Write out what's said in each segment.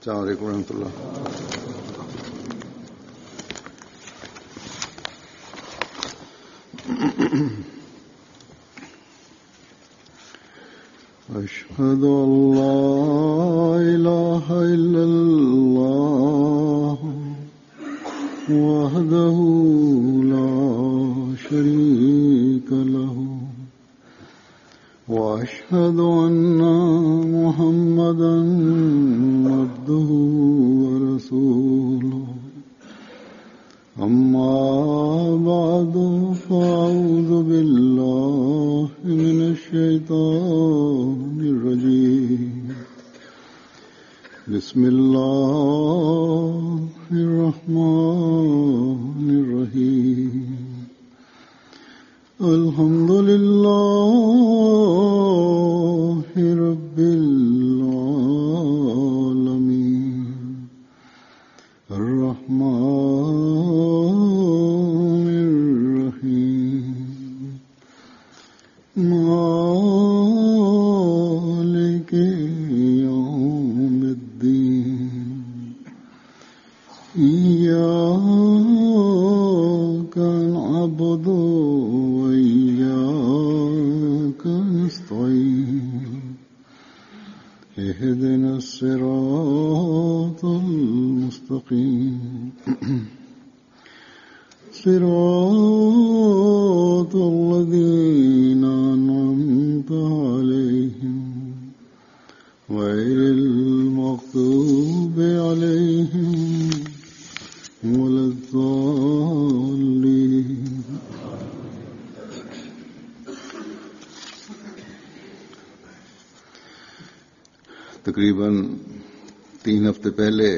السلام عليكم ورحمة الله أشهد أن لا إله إلا الله وحده لا شريك له وأشهد أن محمدا عبده ورسوله أما بعد فأعوذ بالله من الشيطان الرجيم بسم الله الرحمن الرحيم الحمد لله رب العالمين الرحمن الرحيم مالك يوم الدين إياك نعبد وإياك نستعين اهدنا الصراط المستقيم صراط الذين أنعمت عليهم غير المغضوب عليهم ولا الضالين तकरीबन तीन हफ्ते पहले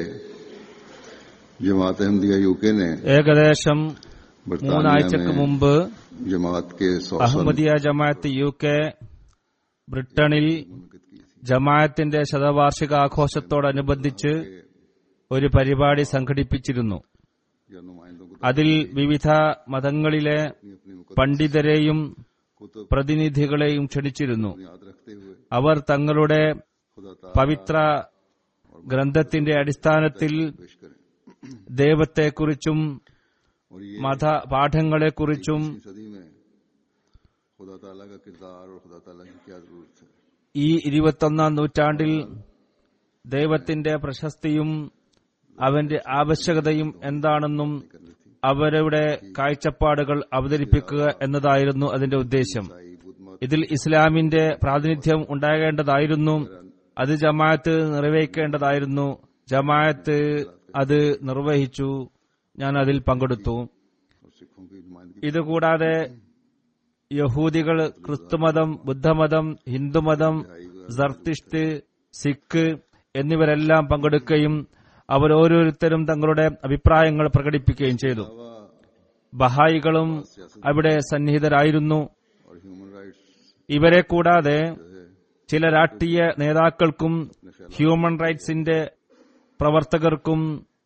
जमात अहमदिया यूके ने ഏകദേശം बरतानिया മൂന്നാഴ്ചക്ക് में മുമ്പ് जमात के सौ सन അഹമ്മദിയ ജമാഅത്ത് യു കെ ബ്രിട്ടനിൽ ജമാഅത്തിന്റെ ശതവാർഷിക ആഘോഷത്തോടനുബന്ധിച്ച് ഒരു പരിപാടി സംഘടിപ്പിച്ചിരുന്നു या नुमाइंदों को അതിൽ വിവിധ മതങ്ങളിലെ अपनी अपनी मुकदस പണ്ഡിതരെയും कुतुब പ്രതിനിധികളെയും ക്ഷണിച്ചിരുന്നു याद रखते हुए അവർ തങ്ങളുടെ खुदा ताला പവിത്ര ഗ്രന്ഥത്തിന്റെ അടിസ്ഥാനത്തിൽ पेश करें ദൈവത്തെക്കുറിച്ചും और ये മത പാഠങ്ങളെക്കുറിച്ചും इस सदी में खुदा ताला का किरदार और खुदा ताला की क्या जरूरत है ഈ ഇരുപത്തൊന്നാം നൂറ്റാണ്ടിൽ ദൈവത്തിന്റെ പ്രശസ്തിയും അവന്റെ ആവശ്യകതയും എന്താണെന്നും അവരുടെ കാഴ്ചപ്പാടുകൾ അവതരിപ്പിക്കുക എന്നതായിരുന്നു അതിന്റെ ഉദ്ദേശം ईसाई बुद्ध मत ഇതിൽ ഇസ്ലാമിന്റെ പ്രാതിനിധ്യം ഉണ്ടാകേണ്ടതായിരുന്നു അത് ജമാഅത്ത് നിർവഹിക്കേണ്ടതായിരുന്നു ജമാഅത്ത് അത് നിർവഹിച്ചു ഞാൻ അതിൽ പങ്കെടുത്തു और सिखों की नुमाइंदगी ഇതുകൂടാതെ യഹൂദികൾ ക്രിസ്തുമതം ബുദ്ധമതം ഹിന്ദുമതം സർത്തിഷ്ട് സിഖ് എന്നിവരെല്ലാം പങ്കെടുക്കുകയും അവരോരോരുത്തരും തങ്ങളുടെ അഭിപ്രായങ്ങൾ പ്രകടിപ്പിക്കുകയും ചെയ്തു ബഹായികളും അവിടെ സന്നിഹിതരായിരുന്നു और ह्यूमन राइट्स ഇവരെ കൂടാതെ ചില രാഷ്ട്രീയ നേതാക്കൾക്കും ഹ്യൂമൻ റൈറ്റ്സിന്റെ പ്രവർത്തകർക്കും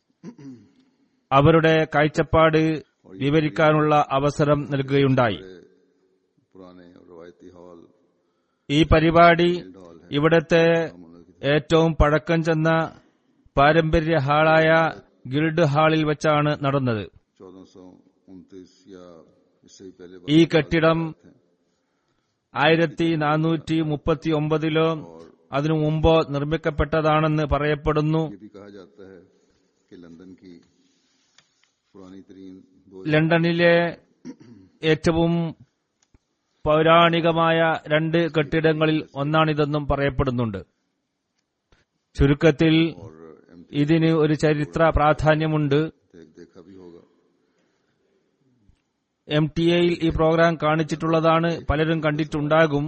അവരുടെ കാഴ്ചപ്പാട് വിവരിക്കാനുള്ള അവസരം നൽകുകയുണ്ടായി पुराने और रवायती हॉल ഈ പരിപാടി ഇവിടത്തെ ഏറ്റവും പഴക്കം ചെന്ന പാരമ്പര്യ ഹാളായ ഗിൽഡ് ഹാളിൽ വെച്ചാണ് നടന്നത് चौदह सौ उनतीस या इससे भी पहले ഈ കെട്ടിടം ആയിരത്തി നാനൂറ്റി മുപ്പത്തി ഒമ്പതിലോ അതിനു മുമ്പോ നിർമ്മിക്കപ്പെട്ടതാണെന്ന് പറയപ്പെടുന്നു ये भी कहा जाता है कि लंदन की पुरानी तरीन दो ലണ്ടനിലെ ഏറ്റവും പൗരാണികമായ രണ്ട് കെട്ടിടങ്ങളിൽ ഒന്നാണിതെന്നും പറയപ്പെടുന്നുണ്ട് ചുരുക്കത്തിൽ और एम ഇതിന് ഒരു ചരിത്ര പ്രാധാന്യമുണ്ട് देखा भी होगा എം ടി എയിൽ ഈ പ്രോഗ്രാം കാണിച്ചിട്ടുള്ളതാണ് പലരും കണ്ടിട്ടുണ്ടാകും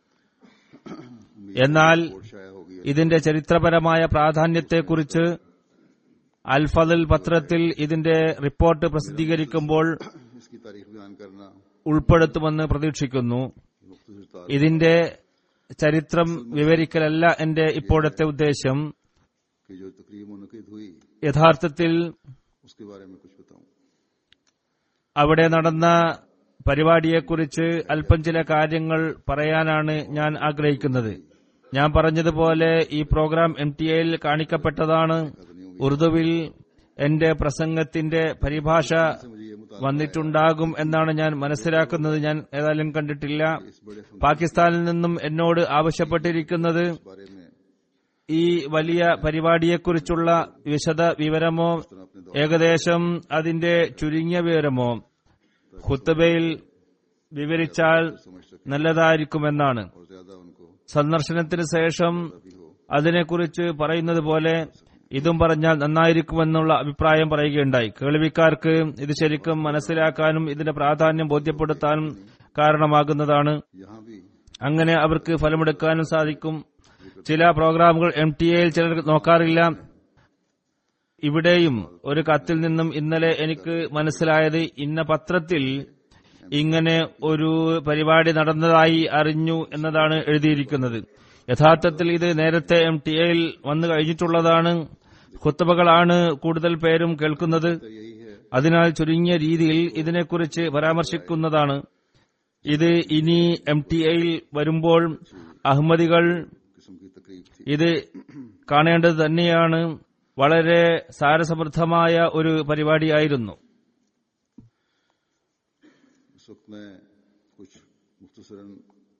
എന്നാൽ और शाया होगी ഇതിന്റെ ചരിത്രപരമായ പ്രാധാന്യത്തെക്കുറിച്ച് അൽഫദൽ പത്രത്തിൽ ഇതിന്റെ റിപ്പോർട്ട് പ്രസിദ്ധീകരിക്കുമ്പോൾ इसकी तारीख बयान करना ഉൾപ്പെടുത്തുമെന്ന് പ്രതീക്ഷിക്കുന്നു मुख्तसर तार ഇതിന്റെ ചരിത്രം വിവരിക്കലല്ല എന്റെ ഇപ്പോഴത്തെ ഉദ്ദേശം की जो तकरीब मुनद हुई യഥാർത്ഥത്തിൽ उसके बारे में कुछ बताऊं അവിടെ നടന്ന പരിപാടിയെക്കുറിച്ച് അല്പം ചില കാര്യങ്ങൾ പറയാനാണ് ഞാൻ ആഗ്രഹിക്കുന്നത് ഞാൻ പറഞ്ഞതുപോലെ ഈ പ്രോഗ്രാം എം ടി എയിൽ കാണിക്കപ്പെട്ടതാണ് ഉറുദുവിൽ എന്റെ പ്രസംഗത്തിന്റെ പരിഭാഷ से मुझे ये मुताबिक വന്നിട്ടുണ്ടാകും എന്നാണ് ഞാൻ മനസ്സിലാക്കുന്നത് ഞാൻ ഏതായാലും കണ്ടിട്ടില്ല इस बड़े फंक्शन പാകിസ്ഥാനിൽ നിന്നും എന്നോട് ആവശ്യപ്പെട്ടിരിക്കുന്നത് के बारे में ഈ വലിയ പരിപാടിയെക്കുറിച്ചുള്ള വിശദ വിവരമോ तरह अपने दौर ഏകദേശം അതിന്റെ ചുരുങ്ങിയ വിവരമോ ഖുത്തബയിൽ വിവരിച്ചാൽ समझ सके നല്ലതായിരിക്കുമെന്നാണ് और ज्यादा उनको സന്ദർശനത്തിന് ശേഷം भी हो അതിനെക്കുറിച്ച് പറയുന്നത് പോലെ ഇതും പറഞ്ഞാൽ നന്നായിരിക്കുമെന്നുള്ള അഭിപ്രായം പറയുകയുണ്ടായി കേൾവിക്കാർക്ക് ഇത് ശരിക്കും മനസ്സിലാക്കാനും ഇതിന്റെ പ്രാധാന്യം ബോധ്യപ്പെടുത്താനും കാരണമാകുന്നതാണ് यहाँ भी അങ്ങനെ അവർക്ക് ഫലമെടുക്കാനും സാധിക്കും ചില പ്രോഗ്രാമുകൾ എം ടി എയിൽ ചിലർ നോക്കാറില്ല ഇവിടെയും ഒരു കത്തിൽ നിന്നും ഇന്നലെ എനിക്ക് മനസ്സിലായത് ഇന്ന പത്രത്തിൽ ഇങ്ങനെ ഒരു പരിപാടി നടന്നതായി അറിഞ്ഞു എന്നതാണ് എഴുതിയിരിക്കുന്നത് യഥാർത്ഥത്തിൽ ഇത് നേരത്തെ എം ടി എയിൽ വന്നു കഴിഞ്ഞിട്ടുള്ളതാണ് കുത്തബകളാണ് കൂടുതൽ പേരും കേൾക്കുന്നത് तो यही है അതിനാൽ ചുരുങ്ങിയ രീതിയിൽ ഇതിനെക്കുറിച്ച് പരാമർശിക്കുന്നതാണ് ഇത് ഇനി എം ടി എയിൽ വരുമ്പോൾ അഹമ്മദികൾ किस्म की तकलीफ थी ഇത് കാണേണ്ടത് തന്നെയാണ് വളരെ സാരസമൃദ്ധമായ ഒരു പരിപാടിയായിരുന്നു इस वक्त में कुछ मुख्तसरन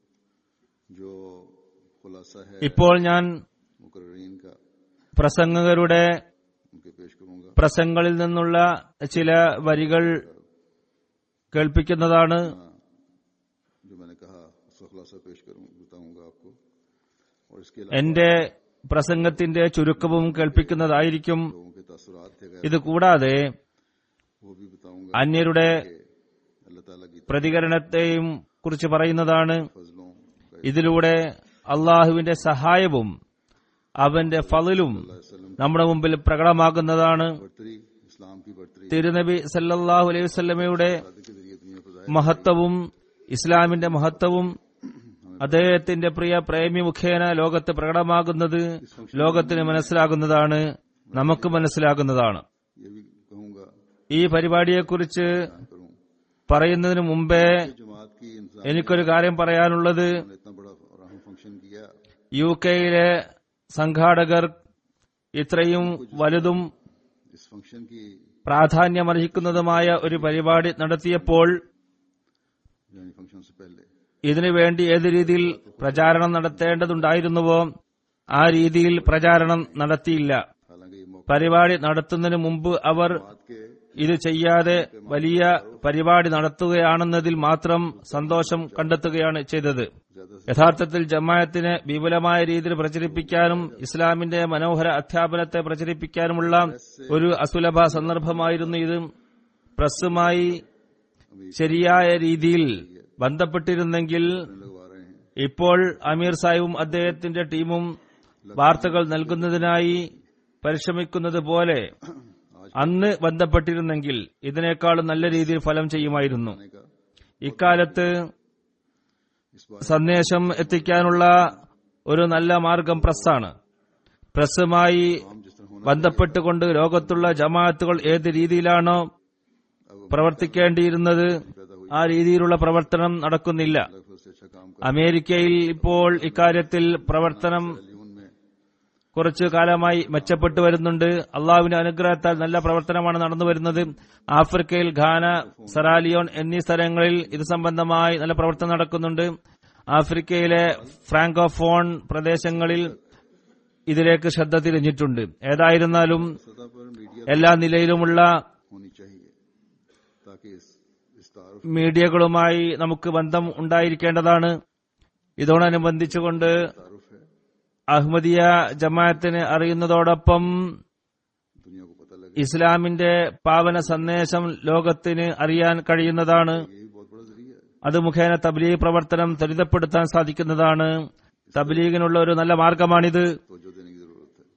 जो खुलासा है ഇപ്പോൾ ഞാൻ मुकर्रीन का പ്രസംഗകരുടെ उनके पेश करूंगा പ്രസംഗങ്ങളിൽ നിന്നുള്ള ചില വരികൾ കേൾപ്പിക്കുന്നതാണ് हाँ, जो मैंने कहा उसका खुलासा पेश करूं बताऊंगा आपको और इसके अलावा എന്റെ പ്രസംഗത്തിന്റെ ചുരുക്കവും കേൾപ്പിക്കുന്നതായിരിക്കും लोगों के तासुरात थे गैर ഇത് കൂടാതെ वो भी बताऊंगा അന്യരുടെ कि अल्लाह ताला की പ്രതികരണത്തെയും കുറിച്ച് പറയുന്നതാണ് फजलों का ഇതിലൂടെ അള്ളാഹുവിന്റെ സഹായവും അവന്റെ ഫതിലും वसल्लम നമ്മുടെ മുമ്പിൽ പ്രകടമാകുന്നതാണ് बढ़तरी इस्लाम की बढ़तरी തിരുനബി സല്ലല്ലാഹു അലൈഹി വസല്ലമയുടെ शादी के जरिए दुनिया को जाहिर മഹത്വവും ഇസ്ലാമിന്റെ മഹത്വവും അദ്ദേഹത്തിന്റെ പ്രിയ പ്രേമി മുഖേന ലോകത്ത് പ്രകടമാകുന്നത് ലോകത്തിന് മനസ്സിലാകുന്നതാണ് നമുക്ക് മനസ്സിലാകുന്നതാണ് ये भी कहूंगा ഈ പരിപാടിയെക്കുറിച്ച് करूं പറയുന്നതിന് മുമ്പേ जमात की इंसान എനിക്കൊരു കാര്യം പറയാനുള്ളത് ने इतना बड़ा और अहम फंक्शन किया യു കെയിലെ സംഘാടകർ ഇത്രയും വലുതും इस फंक्शन की പ്രാധാന്യമർഹിക്കുന്നതുമായ ഒരു പരിപാടി നടത്തിയപ്പോൾ यानी फंक्शन से पहले ഇതിനുവേണ്ടി ഏത് രീതിയിൽ പ്രചാരണം നടത്തേണ്ടതുണ്ടായിരുന്നുവോ ആ രീതിയിൽ പ്രചാരണം നടത്തിയില്ല हालांकि ये मौका പരിപാടി നടത്തുന്നതിന് മുമ്പ് അവർ बात के ഇത് ചെയ്യാതെ വലിയ പരിപാടി നടത്തുകയാണെന്നതിൽ മാത്രം സന്തോഷം കണ്ടെത്തുകയാണ് ചെയ്തത് ज्यादा से യഥാർത്ഥത്തിൽ ജമായത്തിനെ വിപുലമായ രീതിയിൽ പ്രചരിപ്പിക്കാനും ഇസ്ലാമിന്റെ മനോഹര അധ്യാപനത്തെ പ്രചരിപ്പിക്കാനുമുള്ള ഒരു അസുലഭ സന്ദർഭമായിരുന്നു ഇത് പ്രസ്സുമായി ശരിയായ രീതിയിൽ ബന്ധപ്പെട്ടിരുന്നെങ്കിൽ लगवा रहे हैं ഇപ്പോൾ അമീർ സാഹിബും അദ്ദേഹത്തിന്റെ ടീമും വാർത്തകൾ നൽകുന്നതിനായി പരിശ്രമിക്കുന്നത് പോലെ അന്ന് ബന്ധപ്പെട്ടിരുന്നെങ്കിൽ ഇതിനേക്കാളും നല്ല രീതിയിൽ ഫലം ചെയ്യുമായിരുന്നു आने का ഇക്കാലത്ത് इस बार സന്ദേശം എത്തിക്കാനുള്ള ഒരു നല്ല മാർഗം പ്രസ്സാണ് പ്രസ്സുമായി हम जिस तरह होना ബന്ധപ്പെട്ടുകൊണ്ട് ലോകത്തുള്ള ജമാഅത്തുകൾ ഏത് രീതിയിലാണോ പ്രവർത്തിക്കേണ്ടിയിരുന്നത് ആ രീതിയിലുള്ള പ്രവർത്തനം നടക്കുന്നില്ല लगभग से अच्छा काम അമേരിക്കയിൽ ഇപ്പോൾ ഇക്കാര്യത്തിൽ പ്രവർത്തനം कर लीवन में കുറച്ചു കാലമായി മെച്ചപ്പെട്ടു വരുന്നുണ്ട് അള്ളാഹുവിന്റെ അനുഗ്രഹത്താൽ നല്ല പ്രവർത്തനമാണ് നടന്നു വരുന്നത് ആഫ്രിക്കയിൽ ഘാന സെറാലിയോൺ എന്നീ സ്ഥലങ്ങളിൽ ഇത് സംബന്ധമായി നല്ല പ്രവർത്തനം നടക്കുന്നുണ്ട് ആഫ്രിക്കയിലെ ഫ്രാങ്കോഫോൺ പ്രദേശങ്ങളിൽ ഇതിലേക്ക് ശ്രദ്ധ തിരിഞ്ഞിട്ടുണ്ട് ഏതായിരുന്നാലും सतह पर मीडिया എല്ലാ നിലയിലുമുള്ള होनी चाहिए ताकि इस इस तारुफ മീഡിയകളുമായി നമുക്ക് ബന്ധം ഉണ്ടായിരിക്കേണ്ടതാണ് ഇതോടനുബന്ധിച്ചുകൊണ്ട് तारुफ है അഹമ്മദിയ ജമാഅത്തിന് അറിയുന്നതോടൊപ്പം दुनिया को पता लगे ഇസ്ലാമിന്റെ പാവന സന്ദേശം ലോകത്തിന് അറിയാൻ കഴിയുന്നതാണ് ये भी बहुत बड़ा जरिया है അത് മുഖേന തബ്ലീഗ് പ്രവർത്തനം ത്വരിതപ്പെടുത്താൻ സാധിക്കുന്നതാണ് തബ്ലീഗിനുള്ള ഒരു നല്ല മാർഗമാണിത് तो जो देने की जरूरत है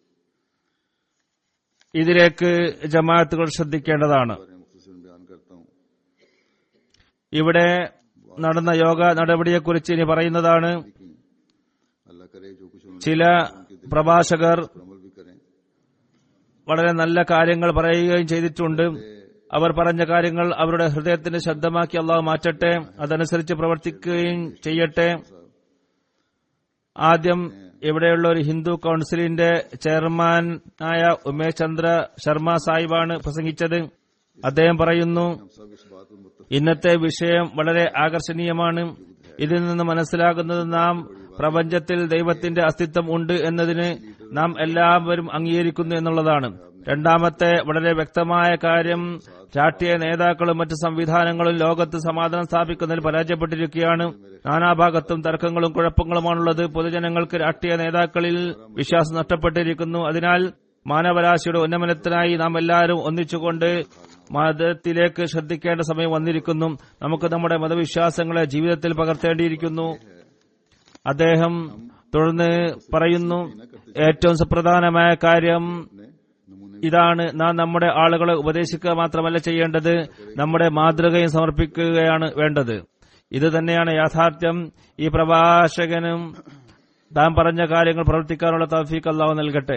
ഇതിലേക്ക് ജമാഅത്തുകൾ ശ്രദ്ധിക്കേണ്ടതാണ് बारे में मुख्तसर बयान करता हूँ ഇവിടെ നടന്ന യോഗ നടപടിയെക്കുറിച്ച് ഇനി പറയുന്നതാണ് लेकिन अल्लाह करे जो कुछ उन्होंने ചില പ്രഭാഷകർ पर अमल भी करें വളരെ നല്ല കാര്യങ്ങൾ പറയുകയും ചെയ്തിട്ടുണ്ട് അവർ പറഞ്ഞ കാര്യങ്ങൾ അവരുടെ ഹൃദയത്തിന് ശബ്ദമാക്കി അള്ളാഹു മാറ്റട്ടെ അതനുസരിച്ച് പ്രവർത്തിക്കുകയും ചെയ്യട്ടെ ആദ്യം ഇവിടെയുള്ള ഒരു ഹിന്ദു കൌൺസിലിന്റെ ചെയർമാനായ ഉമേഷ് ചന്ദ്ര ശർമ്മ സാഹിബാണ് പ്രസംഗിച്ചത് അദ്ദേഹം പറയുന്നു हम सब इस बात पर मुत्तफिक ഇന്നത്തെ വിഷയം വളരെ ആകർഷണീയമാണ് ഇതിൽ നിന്ന് മനസ്സിലാകുന്നത് നാം പ്രപഞ്ചത്തിൽ ദൈവത്തിന്റെ അസ്തിത്വം ഉണ്ട് എന്നതിന് നാം എല്ലാവരും അംഗീകരിക്കുന്നു എന്നുള്ളതാണ് രണ്ടാമത്തെ വളരെ വ്യക്തമായ കാര്യം രാഷ്ട്രീയ നേതാക്കളും മറ്റ് സംവിധാനങ്ങളും ലോകത്ത് സമാധാനം സ്ഥാപിക്കുന്നതിൽ പരാജയപ്പെട്ടിരിക്കുകയാണ് നാനാഭാഗത്തും തർക്കങ്ങളും കുഴപ്പങ്ങളുമാണുള്ളത് പൊതുജനങ്ങൾക്ക് രാഷ്ട്രീയ നേതാക്കളിൽ വിശ്വാസം നഷ്ടപ്പെട്ടിരിക്കുന്നു അതിനാൽ മാനവരാശിയുടെ ഉന്നമനത്തിനായി നാം എല്ലാവരും ഒന്നിച്ചുകൊണ്ട് മതത്തിലേക്ക് ശ്രദ്ധിക്കേണ്ട സമയം വന്നിരിക്കുന്നു നമുക്ക് നമ്മുടെ മതവിശ്വാസങ്ങളെ ജീവിതത്തിൽ പകർത്തേണ്ടിയിരിക്കുന്നു അദ്ദേഹം തുടർന്ന് പറയുന്നു ഏറ്റവും സുപ്രധാനമായ കാര്യം ഇതാണ് നാം നമ്മുടെ ആളുകളെ ഉപദേശിക്കുക മാത്രമല്ല ചെയ്യേണ്ടത് നമ്മുടെ മാതൃകയും സമർപ്പിക്കുകയാണ് വേണ്ടത് ഇത് തന്നെയാണ് യാഥാർത്ഥ്യം ഈ പ്രഭാഷകനും താൻ പറഞ്ഞ കാര്യങ്ങൾ പ്രവർത്തിക്കാനുള്ള തൗഫീഖ് അള്ളാഹു നൽകട്ടെ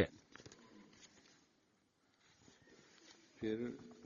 फिर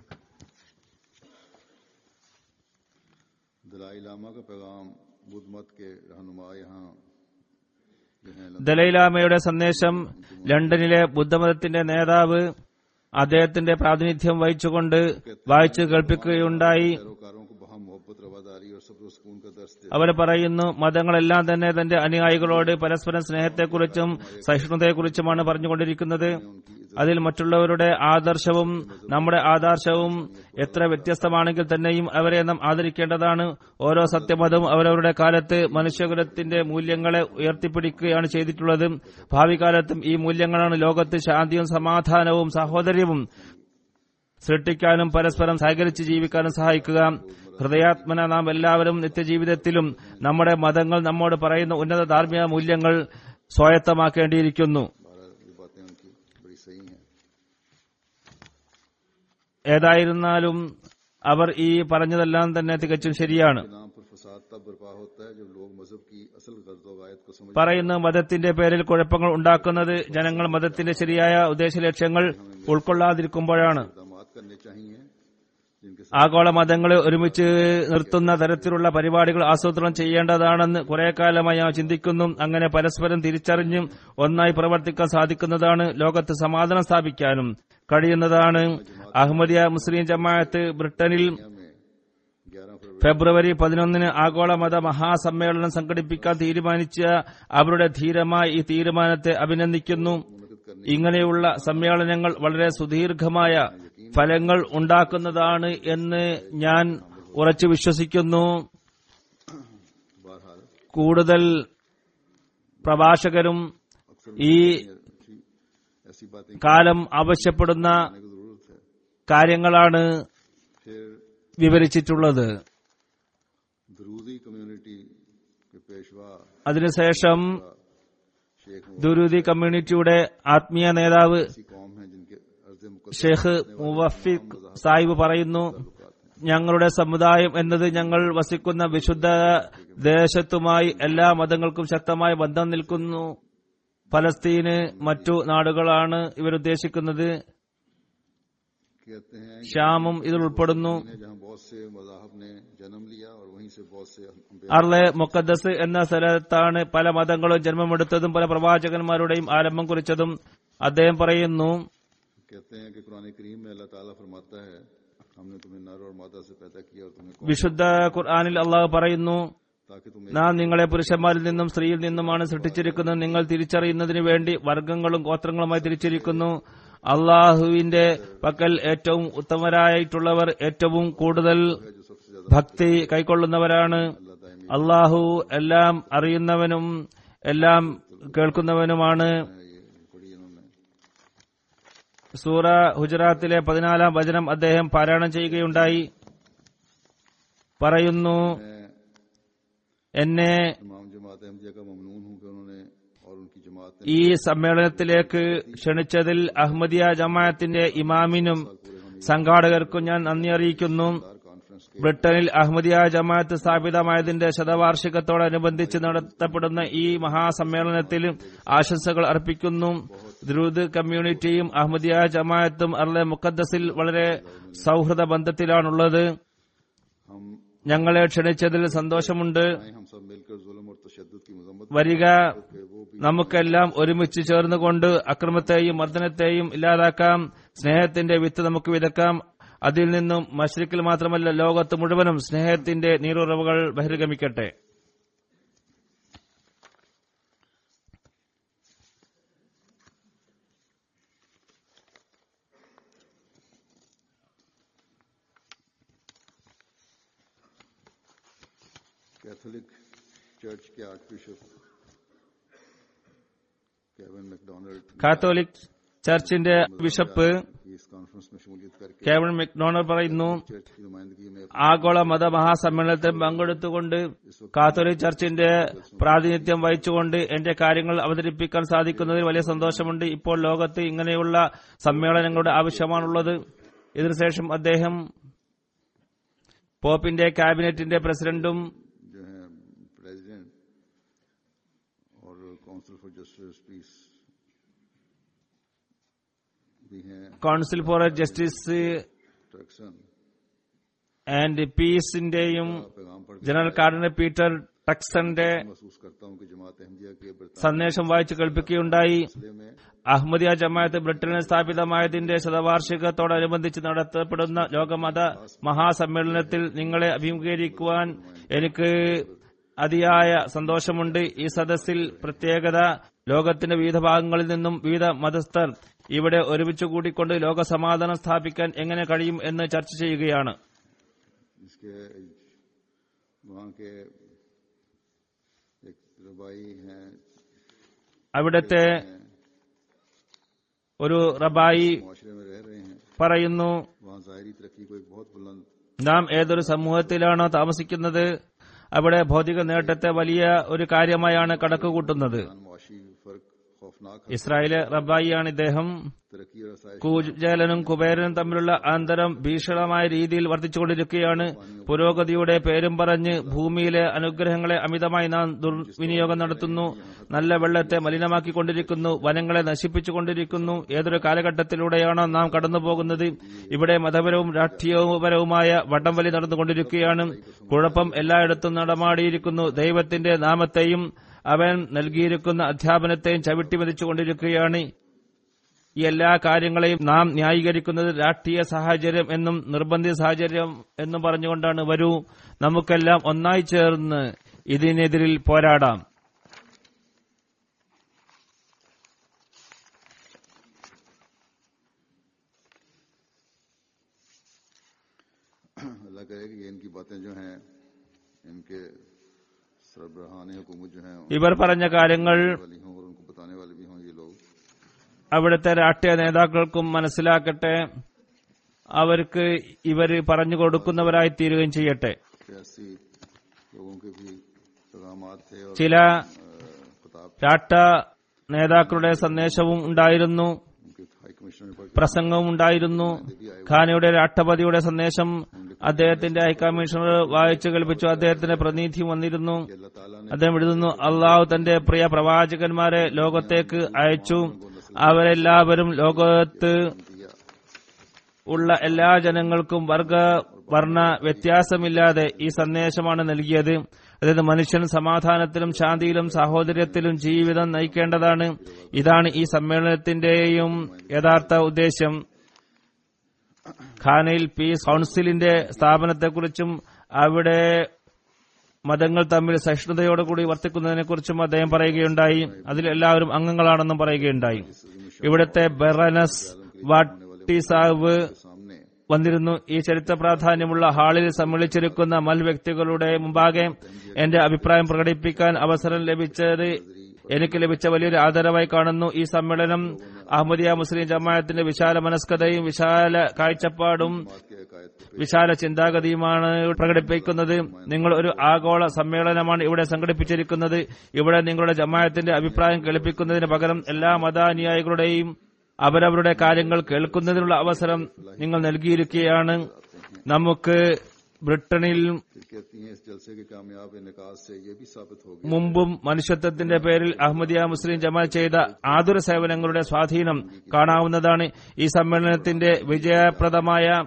दलाई लामा का पैगाम बुद्ध मत के रहनुमा यहाँ जो हैं लंदन ദലൈലാമയുടെ സന്ദേശം ലണ്ടനിലെ ബുദ്ധമതത്തിന്റെ നേതാവ് അദ്ദേഹത്തിന്റെ പ്രാതിനിധ്യം വഹിച്ചുകൊണ്ട് വായിച്ചു കേൾപ്പിക്കുകയുണ്ടായി पैरोकारों को बहा मोहब्बत रवादारी और सब्र सुकून का दर्श दे അവർ പറയുന്നു മതങ്ങളെല്ലാം തന്നെ തന്റെ അനുയായികളോട് പരസ്പരം സ്നേഹത്തെക്കുറിച്ചും സഹിഷ്ണുതയെക്കുറിച്ചുമാണ് പറഞ്ഞുകൊണ്ടിരിക്കുന്നത് അതിൽ മറ്റുള്ളവരുടെ ആദർശവും നമ്മുടെ ആദർശവും എത്ര വ്യത്യസ്തമാണെങ്കിൽ തന്നെയും അവരെ നാം ആദരിക്കേണ്ടതാണ് ഓരോ സത്യമതവും അവരവരുടെ കാലത്ത് മനുഷ്യകുലത്തിന്റെ മൂല്യങ്ങളെ ഉയർത്തിപ്പിടിക്കുകയാണ് ചെയ്തിട്ടുള്ളത് ഭാവി കാലത്തും ഈ മൂല്യങ്ങളാണ് ലോകത്ത് ശാന്തിയും സമാധാനവും സാഹോദര്യവും സൃഷ്ടിക്കാനും പരസ്പരം സഹകരിച്ച് ജീവിക്കാനും സഹായിക്കുക ഹൃദയാത്മന നാം എല്ലാവരും നിത്യജീവിതത്തിലും നമ്മുടെ മതങ്ങൾ നമ്മോട് പറയുന്ന ഉന്നത ധാർമ്മിക മൂല്യങ്ങൾ സ്വായത്തമാക്കേണ്ടിയിരിക്കുന്നു बारह ये बातें उनकी बड़ी सही हैं ഏതായിരുന്നാലും അവർ ഈ പറഞ്ഞതെല്ലാം തന്നെ തികച്ചും ശരിയാണ് के नाम पर फसाद तब बर्पा होता है जब लोग मजहब की असल गर्द वायद को समझ പറയുന്ന മതത്തിന്റെ പേരിൽ കുഴപ്പങ്ങൾ ഉണ്ടാക്കുന്നത് ജനങ്ങൾ മതത്തിന്റെ ശരിയായ ഉദ്ദേശ ലക്ഷ്യങ്ങൾ ഉൾക്കൊള്ളാതിരിക്കുമ്പോഴാണ് इकदामात करने चाहिए जिनके ആഗോള മതങ്ങളെ ഒരുമിച്ച് നിർത്തുന്ന തരത്തിലുള്ള പരിപാടികൾ ആസൂത്രണം ചെയ്യേണ്ടതാണെന്ന് കുറെ കാലമായി ഞാൻ ചിന്തിക്കുന്നു അങ്ങനെ പരസ്പരം തിരിച്ചറിഞ്ഞും ഒന്നായി പ്രവർത്തിക്കാൻ സാധിക്കുന്നതാണ് ലോകത്ത് സമാധാനം സ്ഥാപിക്കാനും കഴിയുന്നതാണ് അഹമ്മദിയ മുസ്ലിം ജമാഅത്ത് ബ്രിട്ടനിൽ में ग्यारह फरवरी ഫെബ്രുവരി പതിനൊന്നിന് ആഗോള മത മഹാസമ്മേളനം സംഘടിപ്പിക്കാൻ തീരുമാനിച്ച അവരുടെ ധീരമായ ഈ തീരുമാനത്തെ അഭിനന്ദിക്കുന്നു ഇങ്ങനെയുള്ള സമ്മേളനങ്ങൾ വളരെ സുദീർഘമായ ഫലങ്ങൾ ഉണ്ടാക്കുന്നതാണ് എന്ന് ഞാൻ ഉറച്ചു വിശ്വസിക്കുന്നു बहरहाल കൂടുതൽ പ്രഭാഷകരും ഈ अच्छी ऐसी बातें കാലം ആവശ്യപ്പെടുന്ന करने की जरूरत है കാര്യങ്ങളാണ് फिर വിവരിച്ചിട്ടുള്ളത് दरूदी कम्युनिटी के पेशवा അതിനുശേഷം शेख ദുരൂദി കമ്മ്യൂണിറ്റിയുടെ ആത്മീയ നേതാവ് ऐसी कौम है जिनके अर्ज मुकद्दस ഷെയ്ഖ് മുവഫിഖ് സാഹിബ് പറയുന്നു ഞങ്ങളുടെ സമുദായം എന്നത് ഞങ്ങൾ വസിക്കുന്ന വിശുദ്ധ ദേശത്തുമായി എല്ലാ മതങ്ങൾക്കും ശക്തമായ ബന്ധം നിൽക്കുന്നു ഫലസ്തീന് മറ്റു നാടുകളാണ് ഇവരുദ്ദേശിക്കുന്നത് कहते हैं ഷ്യാമും ഇതിൽ ഉൾപ്പെടുന്നു कि जहाँ बहुत से मजाहब ने जन्म लिया और वहीं से बहुत से अंबिया അർലെ മുക്കദ്ദസ് എന്ന സ്ഥലത്താണ് പല മതങ്ങളും ജന്മമെടുത്തതും പല പ്രവാചകന്മാരുടെയും ആരംഭം കുറിച്ചതും അദ്ദേഹം പറയുന്നു कहते हैं कि कुरान करीम में अल्लाह ताला फरमाता है हमने तुम्हें नर और मादा से पैदा किया और तुम्हें कौम വിശുദ്ധ ഖുർആാനിൽ അള്ളാഹു പറയുന്നു ताकि तुम നാം നിങ്ങളെ പുരുഷന്മാരിൽ നിന്നും സ്ത്രീയിൽ നിന്നുമാണ് സൃഷ്ടിച്ചിരിക്കുന്നത് നിങ്ങൾ തിരിച്ചറിയുന്നതിന് വേണ്ടി വർഗങ്ങളും ഗോത്രങ്ങളുമായി തിരിച്ചിരിക്കുന്നു അള്ളാഹുവിന്റെ പക്കൽ ഏറ്റവും ഉത്തമരായിട്ടുള്ളവർ ഏറ്റവും കൂടുതൽ जो सबसे ज्यादा ഭക്തി കൈക്കൊള്ളുന്നവരാണ് अल्लाह दायमी അള്ളാഹു എല്ലാം അറിയുന്നവനും എല്ലാം കേൾക്കുന്നവനുമാണ് है ये पढ़ी इन्होंने സൂറ ഹുജറാത്തിലെ പതിനാലാം വചനം അദ്ദേഹം പാരായണം ചെയ്യുകയുണ്ടായി പറയുന്നു मैं എന്നെ इमाम जमात अहमदिया का ममनून हूँ कि उन्होंने और उनकी जमात ने ഈ സമ്മേളനത്തിലേക്ക് ക്ഷണിച്ചതിൽ അഹമ്മദിയ ജമാഅത്തിന്റെ ഇമാമിനും സംഘാടകർക്കും ഞാൻ നന്ദി അറിയിക്കുന്നു कॉन्फ्रेंस के ബ്രിട്ടനിൽ അഹമ്മദിയ ജമാഅത്ത് സ്ഥാപിതമായതിന്റെ ശതവാർഷികത്തോടനുബന്ധിച്ച് നടത്തപ്പെടുന്ന ഈ മഹാസമ്മേളനത്തിൽ ആശംസകൾ അർപ്പിക്കുന്നു ദ്രൂദ് കമ്മ്യൂണിറ്റിയും അഹമ്മദിയ ജമാഅത്തും അർലെ മുക്കദ്ദസിൽ വളരെ സൗഹൃദ ബന്ധത്തിലാണുള്ളത് हम ഞങ്ങളെ ക്ഷണിച്ചതിൽ സന്തോഷമുണ്ട് आए हम सब मिलकर जुल्म और तशद्दुद की मजम्मत വരിക के वो भी നമുക്കെല്ലാം ഒരുമിച്ച് ചേർന്നുകൊണ്ട് അക്രമത്തെയും മർദ്ദനത്തെയും ഇല്ലാതാക്കാം സ്നേഹത്തിന്റെ വിത്ത് നമുക്ക് വിതക്കാം അതിൽ നിന്നും മഷ്രിക്കിൽ മാത്രമല്ല ലോകത്ത് മുഴുവനും സ്നേഹത്തിന്റെ നീരുറവുകൾ ബഹിർഗമിക്കട്ടെ कैथोलिक चर्च के archbishop Kevin McDonald Catholic ചർച്ചിന്റെ ബിഷപ്പ് की इस कॉन्फ्रेंस में शमूलियत करके കേവൺ മെക്ഡോണൽ പറയുന്നു चर्च की नुमाइंदगी में ആഗോള മത മഹാസമ്മേളനത്തിൽ പങ്കെടുത്തുകൊണ്ട് കാത്തോലിക് ചർച്ചിന്റെ പ്രാതിനിധ്യം വഹിച്ചുകൊണ്ട് എന്റെ കാര്യങ്ങൾ അവതരിപ്പിക്കാൻ സാധിക്കുന്നതിൽ വലിയ സന്തോഷമുണ്ട് ഇപ്പോൾ ലോകത്ത് ഇങ്ങനെയുള്ള സമ്മേളനങ്ങളുടെ ആവശ്യമാണുള്ളത് ഇതിനുശേഷം അദ്ദേഹം പോപ്പിന്റെ ക്യാബിനറ്റിന്റെ പ്രസിഡന്റും जो है प्रेसिडेंट और काउंसिल फॉर जस्टिस पीस भी हैं council for justice Turkson and പീസിന്റെയും पैगाम पढ़ ജനറൽ കാർഡിനൽ പീറ്റർ ടക്സന്റെ महसूस करता हूं कि जमात अहमदिया के बरतानिया സന്ദേശം വായിച്ചു കേൾപ്പിക്കുകയുണ്ടായി मसले में അഹമ്മദിയ ജമാഅത്ത് ബ്രിട്ടനിൽ സ്ഥാപിതമായതിന്റെ ശതവാർഷികത്തോടനുബന്ധിച്ച് നടത്തപ്പെടുന്ന ലോകമത മഹാസമ്മേളനത്തിൽ നിങ്ങളെ അഭിമുഖീകരിക്കുവാൻ എനിക്ക് അതിയായ സന്തോഷമുണ്ട് ഈ സദസ്സിൽ പ്രത്യേകത ലോകത്തിന്റെ വിവിധ ഭാഗങ്ങളിൽ നിന്നും വിവിധ മതസ്ഥർ ഇവിടെ ഒരുമിച്ച് കൂടിക്കൊണ്ട് ലോക സമാധാനം സ്ഥാപിക്കാൻ എങ്ങനെ കഴിയും എന്ന് ചർച്ച ചെയ്യുകയാണ് इसके वहाँ के एक रबाई हैं അവിടുത്തെ ഒരു റബായി मुआशरे में रह रहे हैं പറയുന്നു वहाँ ज़ाहरी तरक्की को एक बहुत बुलंद നാം ഏതൊരു സമൂഹത്തിലാണോ താമസിക്കുന്നത് അവിടെ ഭൗതിക നേട്ടത്തെ വലിയ ഒരു കാര്യമായാണ് കണക്കുകൂട്ടുന്നത് मुआशी फर्क खौफनाक ഇസ്രായേല് റബ്ബായിയാണ് ഇദ്ദേഹം तरक्की और आसाइश കൂജലനും കുബേരനും തമ്മിലുള്ള അന്തരം ഭീഷണമായ രീതിയിൽ വർദ്ധിച്ചുകൊണ്ടിരിക്കുകയാണ് പുരോഗതിയുടെ പേരും പറഞ്ഞ് ഭൂമിയിലെ അനുഗ്രഹങ്ങളെ അമിതമായി നാം ദുർവിനിയോഗം നടത്തുന്നു നല്ല വെള്ളത്തെ മലിനമാക്കിക്കൊണ്ടിരിക്കുന്നു വനങ്ങളെ നശിപ്പിച്ചുകൊണ്ടിരിക്കുന്നു ഏതൊരു കാലഘട്ടത്തിലൂടെയാണോ നാം കടന്നുപോകുന്നത് ഇവിടെ മതപരവും രാഷ്ട്രീയപരവുമായ വടംവലി നടന്നുകൊണ്ടിരിക്കുകയാണ് കുഴപ്പം എല്ലായിടത്തും നടമാടിയിരിക്കുന്നു ദൈവത്തിന്റെ നാമത്തെയും അവൻ നൽകിയിരിക്കുന്ന അധ്യാപനത്തെയും ചവിട്ടിമതിച്ചുകൊണ്ടിരിക്കുകയാണ് ഈ എല്ലാ കാര്യങ്ങളെയും നാം ന്യായീകരിക്കുന്നത് രാഷ്ട്രീയ സാഹചര്യം എന്നും നിർബന്ധിത സാഹചര്യം എന്നും പറഞ്ഞുകൊണ്ടാണ് വരൂ നമുക്കെല്ലാം ഒന്നായി ചേർന്ന് ഇതിനെതിരിൽ പോരാടാം अल्लाह करे कि ये इनकी बातें जो हैं इनके सरबराहान हुकूमत जो हैं ഇവർ പറഞ്ഞ കാര്യങ്ങൾ वाली हों और उनको बताने वाले भी हों ये लोग അവിടുത്തെ രാഷ്ട്രീയ നേതാക്കൾക്കും മനസ്സിലാക്കട്ടെ അവർക്ക് ഇവർ പറഞ്ഞു കൊടുക്കുന്നവരായി തീരുകയും ചെയ്യട്ടെ कि ऐसी लोगों के भी पैगाम थे और ചില खिताब രാഷ്ട്ര നേതാക്കളുടെ സന്ദേശവും ഉണ്ടായിരുന്നു उनके हाई कमिश्नर पर പ്രസംഗവും ഉണ്ടായിരുന്നു ഖാനയുടെ രാഷ്ട്രപതിയുടെ സന്ദേശം അദ്ദേഹത്തിന്റെ ഹൈക്കമ്മീഷണർ വായിച്ചു കേൾപ്പിച്ചു അദ്ദേഹത്തിന്റെ പ്രതിനിധിയും വന്നിരുന്നു अल्लाह ताला ने അദ്ദേഹം എഴുതുന്നു അള്ളാഹു തന്റെ പ്രിയ പ്രവാചകന്മാരെ ലോകത്തേക്ക് അയച്ചു അവരെല്ലാവരും ലോകത്ത് दिया ഉള്ള എല്ലാ ജനങ്ങൾക്കും വർഗ വർണ്ണ വ്യത്യാസമില്ലാതെ ഈ സന്ദേശമാണ് നൽകിയത് അതായത് മനുഷ്യൻ സമാധാനത്തിലും ശാന്തിയിലും സാഹോദര്യത്തിലും ജീവിതം നയിക്കേണ്ടതാണ് ഇതാണ് ഈ സമ്മേളനത്തിന്റെയും യഥാർത്ഥ ഉദ്ദേശ്യം ഖാനയിൽ പീസ് കൌൺസിലിന്റെ സ്ഥാപനത്തെക്കുറിച്ചും അവിടെ മതങ്ങൾ തമ്മിൽ സഹിഷ്ണുതയോടുകൂടി വർത്തിക്കുന്നതിനെക്കുറിച്ചും അദ്ദേഹം പറയുകയുണ്ടായി അതിൽ എല്ലാവരും അംഗങ്ങളാണെന്നും പറയുകയുണ്ടായി ഇവിടുത്തെ ബെറനസ് വാട്ടിസാവ് सामने വന്നിരുന്നു ഈ ചരിത്ര പ്രാധാന്യമുള്ള ഹാളിൽ സമ്മേളിച്ചിരിക്കുന്ന മൽ വ്യക്തികളുടെ മുമ്പാകെ എന്റെ അഭിപ്രായം പ്രകടിപ്പിക്കാൻ അവസരം ലഭിച്ചത് എനിക്ക് ലഭിച്ച വലിയൊരു ആദരവായി കാണുന്നു ഈ സമ്മേളനം അഹമ്മദിയ മുസ്ലിം ജമാഅത്തിന്റെ വിശാല മനസ്കതയും വിശാല കാഴ്ചപ്പാടും के अकायद को വിശാല ചിന്താഗതിയുമാണ് പ്രകടിപ്പിക്കുന്നത് നിങ്ങൾ ഒരു ആഗോള സമ്മേളനമാണ് ഇവിടെ സംഘടിപ്പിച്ചിരിക്കുന്നത് ഇവിടെ നിങ്ങളുടെ ജമാഅത്തിന്റെ അഭിപ്രായം കേൾപ്പിക്കുന്നതിന് പകരം എല്ലാ മതാനുയായികളുടെയും അവരവരുടെ കാര്യങ്ങൾ കേൾക്കുന്നതിനുള്ള അവസരം നിങ്ങൾ നൽകിയിരിക്കുകയാണ് നമുക്ക് ബ്രിട്ടനിൽ फिर कहती हैं इस जलसे के कामयाब इनकाज से ये भी साबित हो गया മുമ്പും മനുഷ്യത്വത്തിന്റെ പേരിൽ അഹമ്മദിയ മുസ്ലിം ജമാഅത്ത് ചെയ്ത ആതുര സേവനങ്ങളുടെ സ്വാധീനം കാണാവുന്നതാണ് ഈ സമ്മേളനത്തിന്റെ വിജയപ്രദമായ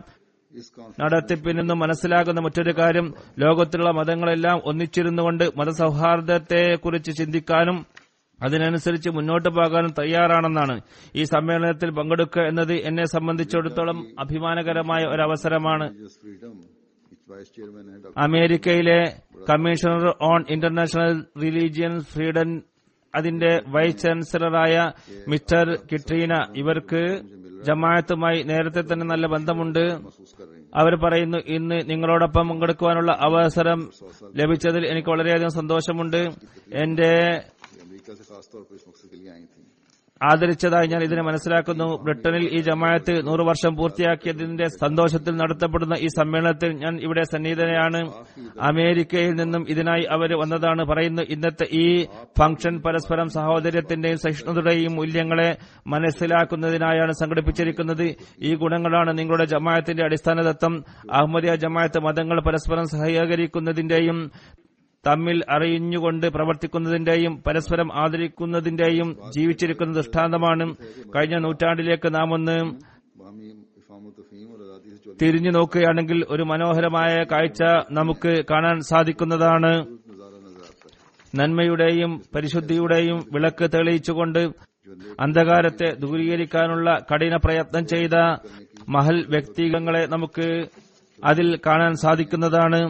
इस कॉन्फ्रेंस നടത്തിപ്പിൽ നിന്നും മനസ്സിലാകുന്ന മറ്റൊരു കാര്യം ലോകത്തിലുള്ള മതങ്ങളെല്ലാം ഒന്നിച്ചിരുന്നുകൊണ്ട് മതസൗഹാർദ്ദത്തെക്കുറിച്ച് ചിന്തിക്കാനും അതിനനുസരിച്ച് മുന്നോട്ട് പോകാനും തയ്യാറാണെന്നാണ് ഈ സമ്മേളനത്തിൽ പങ്കെടുക്കുക എന്നത് എന്നെ സംബന്ധിച്ചിടത്തോളം അഭിമാനകരമായ ഒരു അവസരമാണ് religious freedom its vice chairman है डॉक्टर അമേരിക്കയിലെ commissioner on international religion freedom അതിന്റെ വൈസ് ചാൻസലറായ മിസ്റ്റർ കിട്രീന ഇവർക്ക് ജമാഅത്തുമായി നേരത്തെ തന്നെ നല്ല ബന്ധമുണ്ട് महसूस कर रही हैं അവർ പറയുന്നു ഇന്ന് നിങ്ങളോടൊപ്പം പങ്കെടുക്കുവാനുള്ള അവസരം ലഭിച്ചതിൽ എനിക്ക് വളരെയധികം സന്തോഷമുണ്ട് എന്റെ ये अमेरिका से खासतौर पर इस मकसद के लिए आई थी ആദരിച്ചതായി ഞാൻ ഇതിനെ മനസ്സിലാക്കുന്നു ബ്രിട്ടനിൽ ഈ ജമാഅത്ത് നൂറ് വർഷം പൂർത്തിയാക്കിയതിന്റെ സന്തോഷത്തിൽ നടത്തപ്പെടുന്ന ഈ സമ്മേളനത്തിൽ ഞാൻ ഇവിടെ സന്നിഹിതനാണ് അമേരിക്കയിൽ നിന്നും ഇതിനായി അവർ വന്നതാണ് പറയുന്നു ഇന്നത്തെ ഈ ഫംഗ്ഷൻ പരസ്പരം സഹോദര്യത്തിന്റെയും സഹിഷ്ണുതയുടെയും മൂല്യങ്ങളെ മനസ്സിലാക്കുന്നതിനായാണ് സംഘടിപ്പിച്ചിരിക്കുന്നത് ഈ ഗുണങ്ങളാണ് നിങ്ങളുടെ ജമാഅത്തിന്റെ അടിസ്ഥാന തത്വം അഹമ്മദിയ ജമാഅത്ത് മതങ്ങൾ പരസ്പരം സഹകരിക്കുന്നതിന്റെയും തമ്മിൽ അറിഞ്ഞുകൊണ്ട് പ്രവർത്തിക്കുന്നതിന്റെയും പരസ്പരം ആദരിക്കുന്നതിന്റെയും ജീവിച്ചിരിക്കുന്ന ദൃഷ്ടാന്തമാണ് കഴിഞ്ഞ നൂറ്റാണ്ടിലേക്ക് നാം ഒന്ന് बामी इफाम तफीम और आज़ादी से चौली തിരിഞ്ഞു നോക്കുകയാണെങ്കിൽ ഒരു മനോഹരമായ കാഴ്ച നമുക്ക് കാണാൻ സാധിക്കുന്നതാണ് नजारा नजर आता है നന്മയുടെയും പരിശുദ്ധിയുടെയും വിളക്ക് തെളിയിച്ചുകൊണ്ട് അന്ധകാരത്തെ ദൂരീകരിക്കാനുള്ള കഠിന പ്രയത്നം ചെയ്ത മഹൽ വ്യക്തികളെ നമുക്ക് അതിൽ കാണാൻ സാധിക്കുന്നതാണ്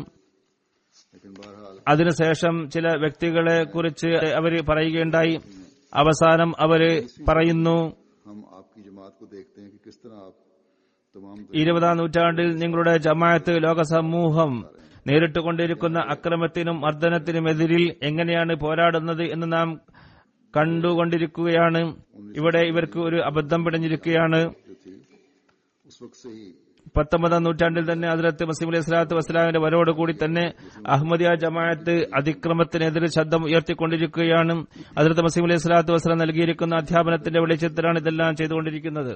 लेकिन बहरहाल അതിനുശേഷം ചില വ്യക്തികളെ കുറിച്ച് അവർ പറയുകയുണ്ടായി അവസാനം അവര് പറയുന്നു हम आपकी जमात को देखते हैं कि किस तरह आप तमाम ഇരുപതാം നൂറ്റാണ്ടിൽ നിങ്ങളുടെ ജമാഅത്ത് ലോക സമൂഹം നേരിട്ടുകൊണ്ടിരിക്കുന്ന അക്രമത്തിനും മർദ്ദനത്തിനുമെതിരിൽ എങ്ങനെയാണ് പോരാടുന്നത് എന്ന് നാം കണ്ടുകൊണ്ടിരിക്കുകയാണ് ഇവിടെ ഇവർക്ക് ഒരു അബദ്ധം പിടഞ്ഞിരിക്കുകയാണ് जो थी उस वक्त से ही പത്തൊമ്പതാം നൂറ്റാണ്ടിൽ തന്നെ അതിലത്ത് മസീം അലൈഹി സ്വലാത്തു വസ്സലാമിന്റെ വരവോടുകൂടി തന്നെ അഹമ്മദിയ ജമാഅത്ത് അതിക്രമത്തിനെതിരെ ശബ്ദം ഉയർത്തിക്കൊണ്ടിരിക്കുകയാണ് അതിലത്ത് മസീം അലൈഹി സ്വലാത്തു വസ്സലാം നൽകിയിരിക്കുന്ന അധ്യാപനത്തിന്റെ വെളിച്ചത്തിലാണ് ഇതെല്ലാം ചെയ്തുകൊണ്ടിരിക്കുന്നത്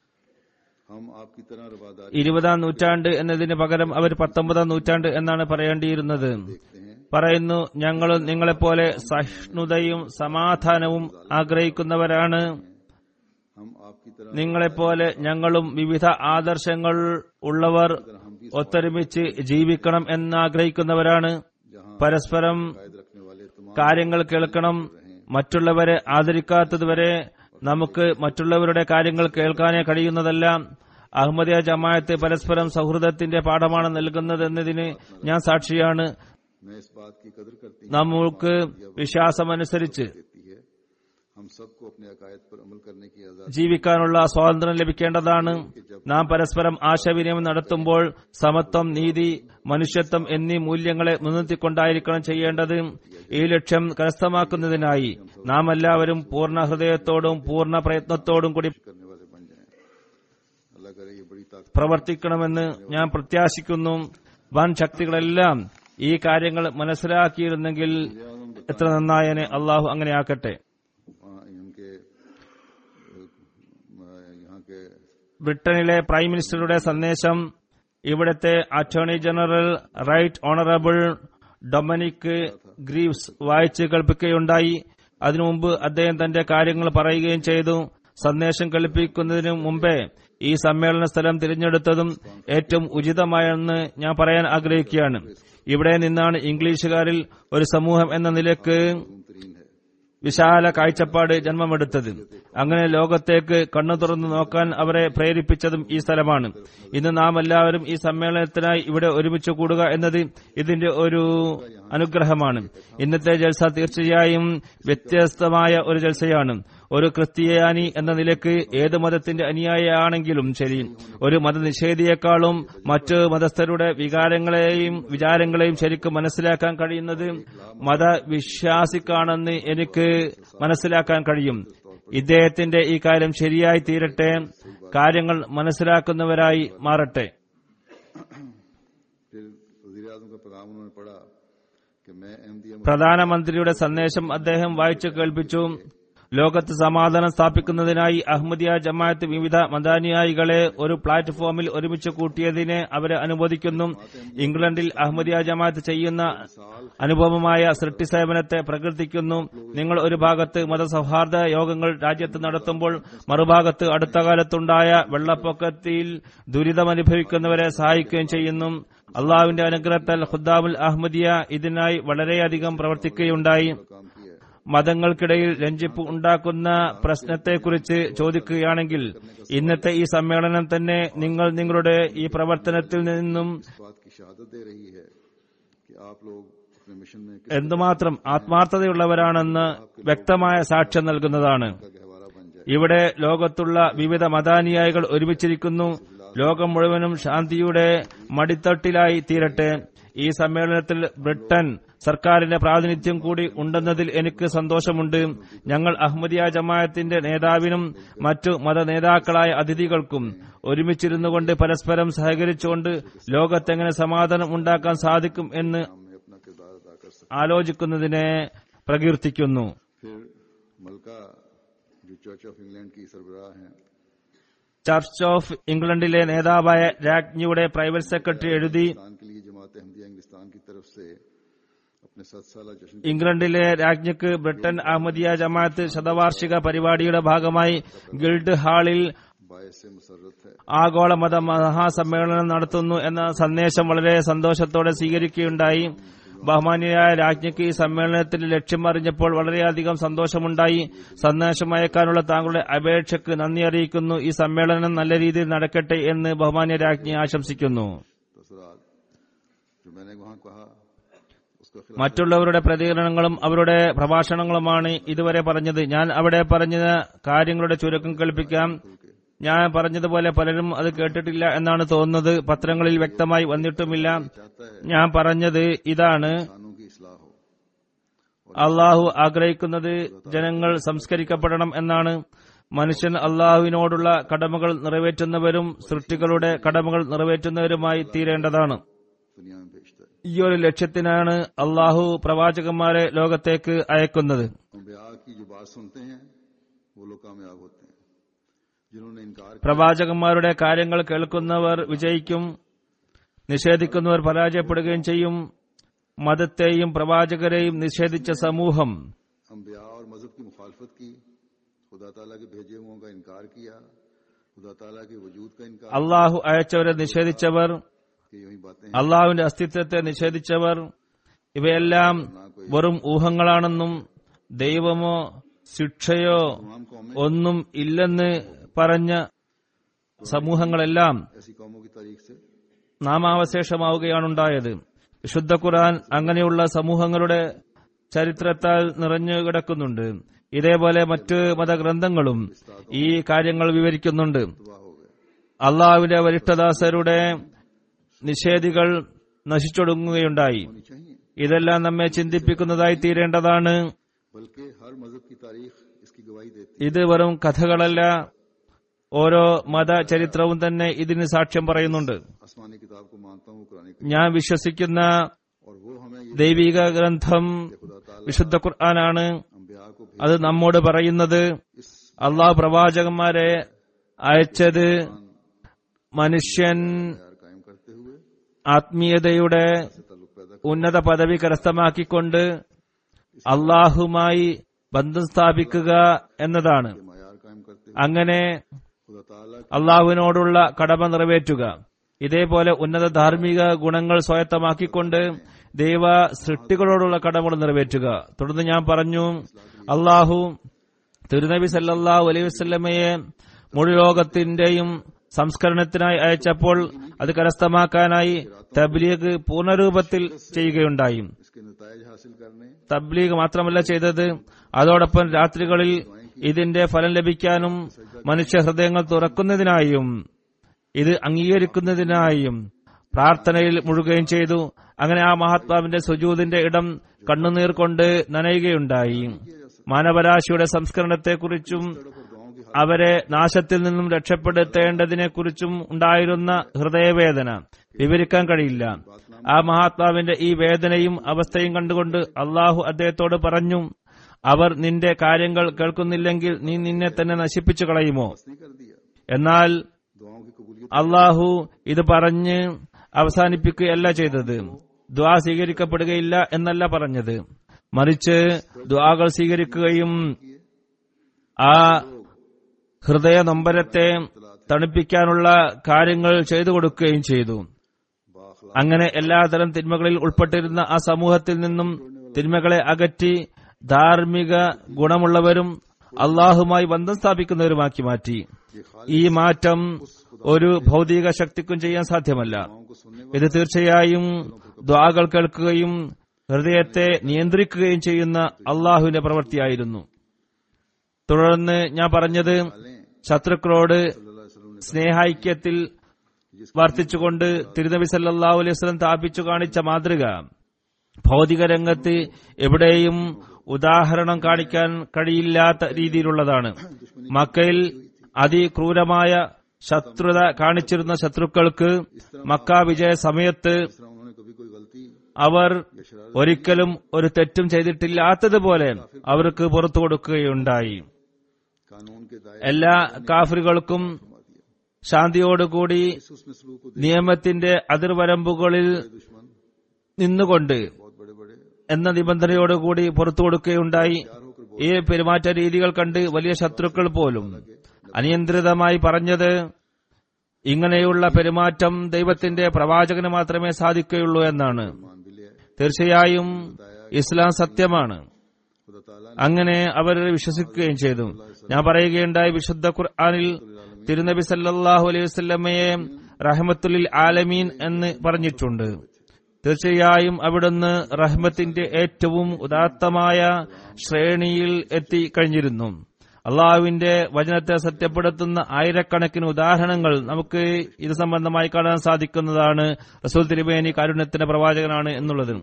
हम आपकी तरह रवादारी ഇരുപതാം നൂറ്റാണ്ട് എന്നതിന് പകരം അവർ പത്തൊമ്പതാം നൂറ്റാണ്ട് എന്നാണ് പറയേണ്ടിയിരുന്നത് देखते हैं പറയുന്നു ഞങ്ങളും നിങ്ങളെപ്പോലെ സഹിഷ്ണുതയും സമാധാനവും ആഗ്രഹിക്കുന്നവരാണ് हम आपकी तरह നിങ്ങളെപ്പോലെ ഞങ്ങളും വിവിധ ആദർശങ്ങൾ ഉള്ളവർ ഒത്തൊരുമിച്ച് ജീവിക്കണം എന്നാഗ്രഹിക്കുന്നവരാണ് जहां പരസ്പരം कायद रखने वाले तमाम കാര്യങ്ങൾ കേൾക്കണം മറ്റുള്ളവരെ ആദരിക്കാത്തതുവരെ നമുക്ക് മറ്റുള്ളവരുടെ കാര്യങ്ങൾ കേൾക്കാനേ കഴിയുന്നതല്ല അഹമ്മദിയ ജമാഅത്ത് പരസ്പരം സൗഹൃദത്തിന്റെ പാഠമാണ് നൽകുന്നതെന്നതിന് ഞാൻ സാക്ഷിയാണ് मैं इस बात की कदर करती हूँ നമുക്ക് വിശ്വാസമനുസരിച്ച് देती है हम सबको अपने अकायद पर अमल करने की आजादी ജീവിക്കാനുള്ള സ്വാതന്ത്ര്യം ലഭിക്കേണ്ടതാണ് നാം പരസ്പരം ആശയവിനിമയം നടത്തുമ്പോൾ സമത്വം നീതി മനുഷ്യത്വം എന്നീ മൂല്യങ്ങളെ മുൻനിർത്തിക്കൊണ്ടായിരിക്കണം ചെയ്യേണ്ടത് ഈ ലക്ഷ്യം കരസ്ഥമാക്കുന്നതിനായി നാം എല്ലാവരും പൂർണ്ണ ഹൃദയത്തോടും പൂർണ്ണ പ്രയത്നത്തോടും കൂടി करने वाले बन जाएं अल्लाह करे ये बड़ी ताकत പ്രവർത്തിക്കണമെന്ന് ഞാൻ പ്രത്യാശിക്കുന്നു വൻ ശക്തികളെല്ലാം ഈ കാര്യങ്ങൾ മനസ്സിലാക്കിയിരുന്നെങ്കിൽ എത്ര നന്നായനെ അള്ളാഹു അങ്ങനെ ആക്കട്ടെ वहाँ इनके अ, यहाँ के ബ്രിട്ടനിലെ പ്രൈം മിനിസ്റ്ററുടെ സന്ദേശം ഇവിടത്തെ attorney general right honourable Dominic Grieves വായിച്ച് കേൾപ്പിക്കുകയുണ്ടായി അതിനു മുമ്പ് അദ്ദേഹം തന്റെ കാര്യങ്ങൾ പറയുകയും ചെയ്തു സന്ദേശം കേൾപ്പിക്കുന്നതിന് മുമ്പേ ഈ സമ്മേളന സ്ഥലം തിരഞ്ഞെടുത്തതും ഏറ്റവും ഉചിതമായെന്ന് ഞാൻ പറയാൻ ആഗ്രഹിക്കുകയാണ് ഇവിടെ നിന്നാണ് ഇംഗ്ലീഷുകാരിൽ ഒരു സമൂഹം എന്ന നിലക്ക് तरीन है വിശാല കാഴ്ചപ്പാട് ജന്മമെടുത്തത് അങ്ങനെ ലോകത്തേക്ക് കണ്ണു തുറന്നു നോക്കാൻ അവരെ പ്രേരിപ്പിച്ചതും ഈ സ്ഥലമാണ് ഇന്ന് നാം എല്ലാവരും ഈ സമ്മേളനത്തിനായി ഇവിടെ ഒരുമിച്ച് കൂടുക എന്നത് ഇതിന്റെ ഒരു അനുഗ്രഹമാണ് ഇന്നത്തെ ജൽസ തീർച്ചയായും വ്യത്യസ്തമായ ഒരു ജൽസയാണ് ഒരു ക്രിസ്ത്യാനി എന്ന നിലക്ക് ഏത് മതത്തിന്റെ അനുയായിയാണെങ്കിലും ശരി ഒരു മതനിഷേധിയെക്കാളും മറ്റ് മതസ്ഥരുടെ വികാരങ്ങളെയും വിചാരങ്ങളെയും ശരിക്കും മനസ്സിലാക്കാൻ കഴിയുന്നത് മതവിശ്വാസിക്കാണെന്ന് എനിക്ക് മനസ്സിലാക്കാൻ കഴിയും ഇദ്ദേഹത്തിന്റെ ഈ കാര്യം ശരിയായി തീരട്ടെ കാര്യങ്ങൾ മനസ്സിലാക്കുന്നവരായി മാറട്ടെ फिर वजीर आजम का पैगाम उन्होंने पढ़ा कि मैं अहमदिया പ്രധാനമന്ത്രിയുടെ സന്ദേശം അദ്ദേഹം വായിച്ചു കേൾപ്പിച്ചു ലോകത്ത് സമാധാനം സ്ഥാപിക്കുന്നതിനായി അഹമ്മദിയ ജമാഅത്ത് വിവിധ മദാനിയായികളെ ഒരു പ്ലാറ്റ്ഫോമിൽ ഒരുമിച്ച് കൂട്ടിയതിനെ അവരെ അനുമോദിക്കുന്നു ഇംഗ്ലണ്ടിൽ അഹമ്മദിയ ജമാഅത്ത് ചെയ്യുന്ന അനുഭവമായ സൃഷ്ടി സേവനത്തെ പ്രകീർത്തിക്കുന്നു നിങ്ങൾ ഒരു ഭാഗത്ത് മതസൗഹാർദ്ദ യോഗങ്ങൾ രാജ്യത്ത് നടത്തുമ്പോൾ മറുഭാഗത്ത് അടുത്ത കാലത്തുണ്ടായ വെള്ളപ്പൊക്കത്തിൽ ദുരിതമനുഭവിക്കുന്നവരെ സഹായിക്കുകയും ചെയ്യുന്നു അള്ളാഹുവിന്റെ അനുഗ്രഹത്താൽ ഖുദ്ദാമുൽ അഹമ്മദിയ ഇതിനായി വളരെയധികം പ്രവർത്തിക്കുകയുണ്ടായി काम किया है മതങ്ങൾക്കിടയിൽ രഞ്ജിപ്പ് ഉണ്ടാക്കുന്ന പ്രശ്നത്തെക്കുറിച്ച് ചോദിക്കുകയാണെങ്കിൽ ഇന്നത്തെ ഈ സമ്മേളനം തന്നെ നിങ്ങൾ നിങ്ങളുടെ ഈ പ്രവർത്തനത്തിൽ നിന്നും इस बात की शहादत दे रही है कि आप लोग अपने मिशन में किस എന്തുമാത്രം ആത്മാർത്ഥതയുള്ളവരാണെന്ന് വ്യക്തമായ സാക്ഷ്യം നൽകുന്നതാണ് का गहवारा बन जाए ഇവിടെ ലോകത്തുള്ള വിവിധ മതാനുയായികൾ ഒരുമിച്ചിരിക്കുന്നു ലോകം മുഴുവനും ശാന്തിയുടെ മടിത്തട്ടിലായി തീരട്ടെ ഈ സമ്മേളനത്തിൽ ബ്രിട്ടൻ സർക്കാരിന്റെ പ്രാതിനിധ്യം കൂടി ഉണ്ടെന്നതിൽ എനിക്ക് സന്തോഷമുണ്ട് ഞങ്ങൾ അഹമ്മദിയ ജമാഅത്തിന്റെ നേതാവിനും മറ്റു മത നേതാക്കളായ അതിഥികൾക്കും ഒരുമിച്ചിരുന്നുകൊണ്ട് പരസ്പരം സഹകരിച്ചുകൊണ്ട് ലോകത്തെങ്ങനെ സമാധാനം ഉണ്ടാക്കാൻ സാധിക്കും എന്ന് हम में अपना किरदार अदा कर सकते ആലോചിക്കുന്നതിനെ പ്രകീർത്തിക്കുന്നു फिर मलका जो चर्च ऑफ इंग्लैंड की सरबराह हैं ചർച്ച് ഓഫ് ഇംഗ്ലണ്ടിലെ നേതാവായ രാജ്ഞിയുടെ പ്രൈവറ്റ് സെക്രട്ടറി എഴുതി पाकिस्तान के लिए जमात अहमदिया इंग्लिस्तान की तरफ से अपने सात साल जश्न ഇംഗ്ലണ്ടിലെ രാജ്ഞിക്ക് ബ്രിട്ടൻ അഹമ്മദിയ ജമാഅത്ത് ശതവാർഷിക പരിപാടിയുടെ ഭാഗമായി ഗിൽഡ് ഹാളിൽ बायस से मुसरत है ആഗോള മത മഹാസമ്മേളനം നടത്തുന്നു എന്ന സന്ദേശം വളരെ സന്തോഷത്തോടെ സ്വീകരിക്കുകയുണ്ടായി ബഹുമാനിയായ രാജ്ഞിക്ക് ഈ സമ്മേളനത്തിന്റെ ലക്ഷ്യം അറിഞ്ഞപ്പോൾ വളരെയധികം സന്തോഷമുണ്ടായി സന്ദേശം അയക്കാനുള്ള താങ്കളുടെ അപേക്ഷയ്ക്ക് നന്ദി അറിയിക്കുന്നു ഈ സമ്മേളനം നല്ല രീതിയിൽ നടക്കട്ടെ എന്ന് ബഹുമാന്യ രാജ്ഞി ആശംസിക്കുന്നു तसरात जो मैंने वहां कहा उसका खिलाफ മറ്റുള്ളവരുടെ പ്രതികരണങ്ങളും അവരുടെ പ്രഭാഷണങ്ങളുമാണ് ഇതുവരെ പറഞ്ഞത് ഞാൻ അവിടെ പറഞ്ഞ കാര്യങ്ങളുടെ ചുരുക്കം കേൾപ്പിക്കാം ഞാൻ പറഞ്ഞതുപോലെ പലരും അത് കേട്ടിട്ടില്ല എന്നാണ് തോന്നുന്നത് പത്രങ്ങളിൽ വ്യക്തമായി വന്നിട്ടുമില്ല चाहता है ഞാൻ പറഞ്ഞത് ഇതാണ് कानून की इसलाह हो അള്ളാഹു ആഗ്രഹിക്കുന്നത് ജനങ്ങൾ സംസ്കരിക്കപ്പെടണം എന്നാണ് മനുഷ്യൻ അള്ളാഹുവിനോടുള്ള കടമകൾ നിറവേറ്റുന്നവരും സൃഷ്ടികളുടെ കടമകൾ നിറവേറ്റുന്നവരുമായി തീരേണ്ടതാണ് दुनिया में भेजता है ഈ ഒരു ലക്ഷ്യത്തിനാണ് അള്ളാഹു പ്രവാചകന്മാരെ ലോകത്തേക്ക് അയക്കുന്നത് अम्बिया की जो बात सुनते हैं वो लोग कामयाब होते हैं जिन्होंने इनकार किया പ്രവാചകന്മാരുടെ കാര്യങ്ങൾ കേൾക്കുന്നവർ വിജയിക്കും നിഷേധിക്കുന്നവർ പരാജയപ്പെടുകയും ചെയ്യും മതത്തെയും പ്രവാചകരെയും നിഷേധിച്ച സമൂഹം अम्बिया और मजहब की मुखालफत की खुदा ताला के भेजे हुओं का इनकार किया खुदा ताला के वजूद का इनकार അള്ളാഹു അയച്ചവരെ നിഷേധിച്ചവർ कि यही बातें हैं അള്ളാഹുവിന്റെ അസ്തിത്വത്തെ നിഷേധിച്ചവർ ഇവയെല്ലാം വെറും ഊഹങ്ങളാണെന്നും ദൈവമോ ശിക്ഷയോ तमाम कौमें ഒന്നും ഇല്ലെന്ന് പറഞ്ഞ സമൂഹങ്ങളെല്ലാം ऐसी कौमों की तारीख से നാമാവശേഷമാവുകയാണുണ്ടായത് വിശുദ്ധ ഖുർആൻ അങ്ങനെയുള്ള സമൂഹങ്ങളുടെ ചരിത്രത്താൽ നിറഞ്ഞു കിടക്കുന്നുണ്ട് ഇതേപോലെ മറ്റ് മതഗ്രന്ഥങ്ങളും ഈ കാര്യങ്ങൾ വിവരിക്കുന്നുണ്ട് तबाह हो गए അള്ളാഹുവിന്റെ വരിഷ്ഠദാസരുടെ നിഷേധികൾ നശിച്ചൊടുങ്ങുകയുണ്ടായി होनी चाहिए ഇതെല്ലാം നമ്മെ ചിന്തിപ്പിക്കുന്നതായി തീരേണ്ടതാണ് बल्कि हर मजहब की तारीख इसकी गवाही देती ഇത് വെറും കഥകളല്ല ഓരോ മത ചരിത്രവും തന്നെ ഇതിന് സാക്ഷ്യം പറയുന്നുണ്ട് है आसमानी किताब को मानता हूँ कुरानी ഞാൻ വിശ്വസിക്കുന്ന और वो हमें ये ദൈവിക ഗ്രന്ഥം खुदा ताला വിശുദ്ധ ഖുർആനാണ് अम्बिया को भेज അത് നമ്മോട് പറയുന്നത് इस അള്ളാഹു പ്രവാചകന്മാരെ അയച്ചത് മനുഷ്യൻ प्यार कायम करते हुए ആത്മീയതയുടെ से ताल्लुक पैदा ഉന്നത പദവി കരസ്ഥമാക്കിക്കൊണ്ട് അള്ളാഹുമായി ബന്ധം സ്ഥാപിക്കുക എന്നതാണ് के मैार कायम करते हुए അങ്ങനെ खुदा ताला അള്ളാഹുവിനോടുള്ള കടമ നിറവേറ്റുക ഇതേപോലെ ഉന്നത ധാർമ്മിക ഗുണങ്ങൾ സ്വായത്തമാക്കിക്കൊണ്ട് ദൈവ സൃഷ്ടികളോടുള്ള കടമകൾ നിറവേറ്റുക തുടർന്ന് ഞാൻ പറഞ്ഞു അള്ളാഹു തിരുനബി സല്ലല്ലാഹു അലൈഹി വസല്ലമയെ മുഴു ലോകത്തിന്റെയും സംസ്കരണത്തിനായി അയച്ചപ്പോൾ അത് കരസ്ഥമാക്കാനായി തബ്ലീഗ് പൂർണ്ണരൂപത്തിൽ ചെയ്യുകയുണ്ടായി इसके नतज हासिल करने തബ്ലീഗ് മാത്രമല്ല ചെയ്തത് അതോടൊപ്പം രാത്രികളിൽ ഇതിന്റെ ഫലം ലഭിക്കാനും മനുഷ്യ ഹൃദയങ്ങൾ തുറക്കുന്നതിനായും ഇത് അംഗീകരിക്കുന്നതിനായും പ്രാർത്ഥനയിൽ മുഴുകുകയും ചെയ്തു അങ്ങനെ ആ മഹാത്മാവിന്റെ സുജൂതിന്റെ ഇടം കണ്ണുനീർ കൊണ്ട് നനയുകയുണ്ടായി മാനവരാശിയുടെ സംസ്കരണത്തെക്കുറിച്ചും അവരെ നാശത്തിൽ നിന്നും രക്ഷപ്പെടുത്തേണ്ടതിനെക്കുറിച്ചും ഉണ്ടായിരുന്ന ഹൃദയവേദന വിവരിക്കാൻ കഴിയില്ല ആ മഹാത്മാവിന്റെ ഈ വേദനയും അവസ്ഥയും കണ്ടുകൊണ്ട് അള്ളാഹു അദ്ദേഹത്തോട് പറഞ്ഞു അവർ നിന്റെ കാര്യങ്ങൾ കേൾക്കുന്നില്ലെങ്കിൽ നീ നിന്നെ തന്നെ നശിപ്പിച്ചു കളയുമോ बस नहीं कर दिया എന്നാൽ दुआओं की कबूलियत അള്ളാഹു ഇത് പറഞ്ഞ് അവസാനിപ്പിക്കുകയല്ല ചെയ്തത് ദ്വാ സ്വീകരിക്കപ്പെടുകയില്ല എന്നല്ല പറഞ്ഞത് മറിച്ച് ദ്വാകൾ സ്വീകരിക്കുകയും ആ ഹൃദയ നൊമ്പരത്തെ തണുപ്പിക്കാനുള്ള കാര്യങ്ങൾ ചെയ്തു കൊടുക്കുകയും ചെയ്തു बाखला അങ്ങനെ എല്ലാതരം തിന്മകളിൽ ഉൾപ്പെട്ടിരുന്ന ആ സമൂഹത്തിൽ നിന്നും തിന്മകളെ അകറ്റി ധാർമ്മിക ഗുണമുള്ളവരും അള്ളാഹുമായി ബന്ധം സ്ഥാപിക്കുന്നവരുമാക്കി മാറ്റി ये खाली ഈ മാറ്റം ഒരു ഭൗതിക ശക്തിക്കും ചെയ്യാൻ സാധ്യമല്ല दुआओं को सुनने ഇത് തീർച്ചയായും ദ്വാകൾ കേൾക്കുകയും ഹൃദയത്തെ നിയന്ത്രിക്കുകയും ചെയ്യുന്ന അള്ളാഹുവിന്റെ പ്രവൃത്തിയായിരുന്നു തുടർന്ന് ഞാൻ പറഞ്ഞത് वाले ശത്രുക്കളോട് सल्लल्लाहु अलैहि वसल्लम ने സ്നേഹൈക്യത്തിൽ വർത്തിച്ചുകൊണ്ട് തിരുനബി സല്ലല്ലാഹു അലൈഹി വസല്ലം സ്ഥാപിച്ചു കാണിച്ച മാതൃക ഭൗതിക രംഗത്ത് എവിടെയും ഉദാഹരണം കാണിക്കാൻ കഴിയില്ലാത്ത രീതിയിലുള്ളതാണ് മക്കയിൽ അതിക്രൂരമായ ശത്രുത കാണിച്ചിരുന്ന ശത്രുക്കൾക്ക് മക്ക വിജയ സമയത്ത് जिस तरह उन्होंने कभी कोई गलती അവർ ഒരിക്കലും ഒരു തെറ്റും ചെയ്തിട്ടില്ലാത്തതുപോലെ അവർക്ക് പുറത്തു കൊടുക്കുകയുണ്ടായി कानून के दायरे എല്ലാ കാഫറുകൾക്കും ശാന്തിയോടുകൂടി इस उसने सलूक को നിയമത്തിന്റെ അതിർവരമ്പുകളിൽ दुश्मन നിന്നുകൊണ്ട് बहुत बड़े बड़े എന്ന നിബന്ധനയോടുകൂടി പുറത്തു കൊടുക്കുകയുണ്ടായി ഈ പെരുമാറ്റ രീതികൾ കണ്ട് വലിയ ശത്രുക്കൾ പോലും അനിയന്ത്രിതമായി പറഞ്ഞത് ഇങ്ങനെയുള്ള പെരുമാറ്റം ദൈവത്തിന്റെ പ്രവാചകന് മാത്രമേ സാധിക്കുകയുള്ളൂ എന്നാണ് मान भी ले आए തീർച്ചയായും ഇസ്ലാം സത്യമാണ് खुदा ताला അങ്ങനെ അവർ വിശ്വസിക്കുകയും ചെയ്തു ഞാൻ പറയുകയുണ്ടായി വിശുദ്ധ ഖുർആാനിൽ തിരുനബി സല്ലല്ലാഹു അലൈഹി വസല്ലമയെ റഹ്മത്തുലിൽ ആലമീൻ എന്ന് പറഞ്ഞിട്ടുണ്ട് തീർച്ചയായും അവിടുന്ന് റഹ്മത്തിന്റെ ഏറ്റവും ഉദാത്തമായ ശ്രേണിയിൽ എത്തിക്കഴിഞ്ഞിരുന്നു അള്ളാഹുവിന്റെ വചനത്തെ സത്യപ്പെടുത്തുന്ന ആയിരക്കണക്കിന് ഉദാഹരണങ്ങൾ നമുക്ക് ഇത് സംബന്ധമായി കാണാൻ സാധിക്കുന്നതാണ് റസൂൽ തിരുമേനി കാരുണ്യത്തിന്റെ പ്രവാചകനാണ് എന്നുള്ളത്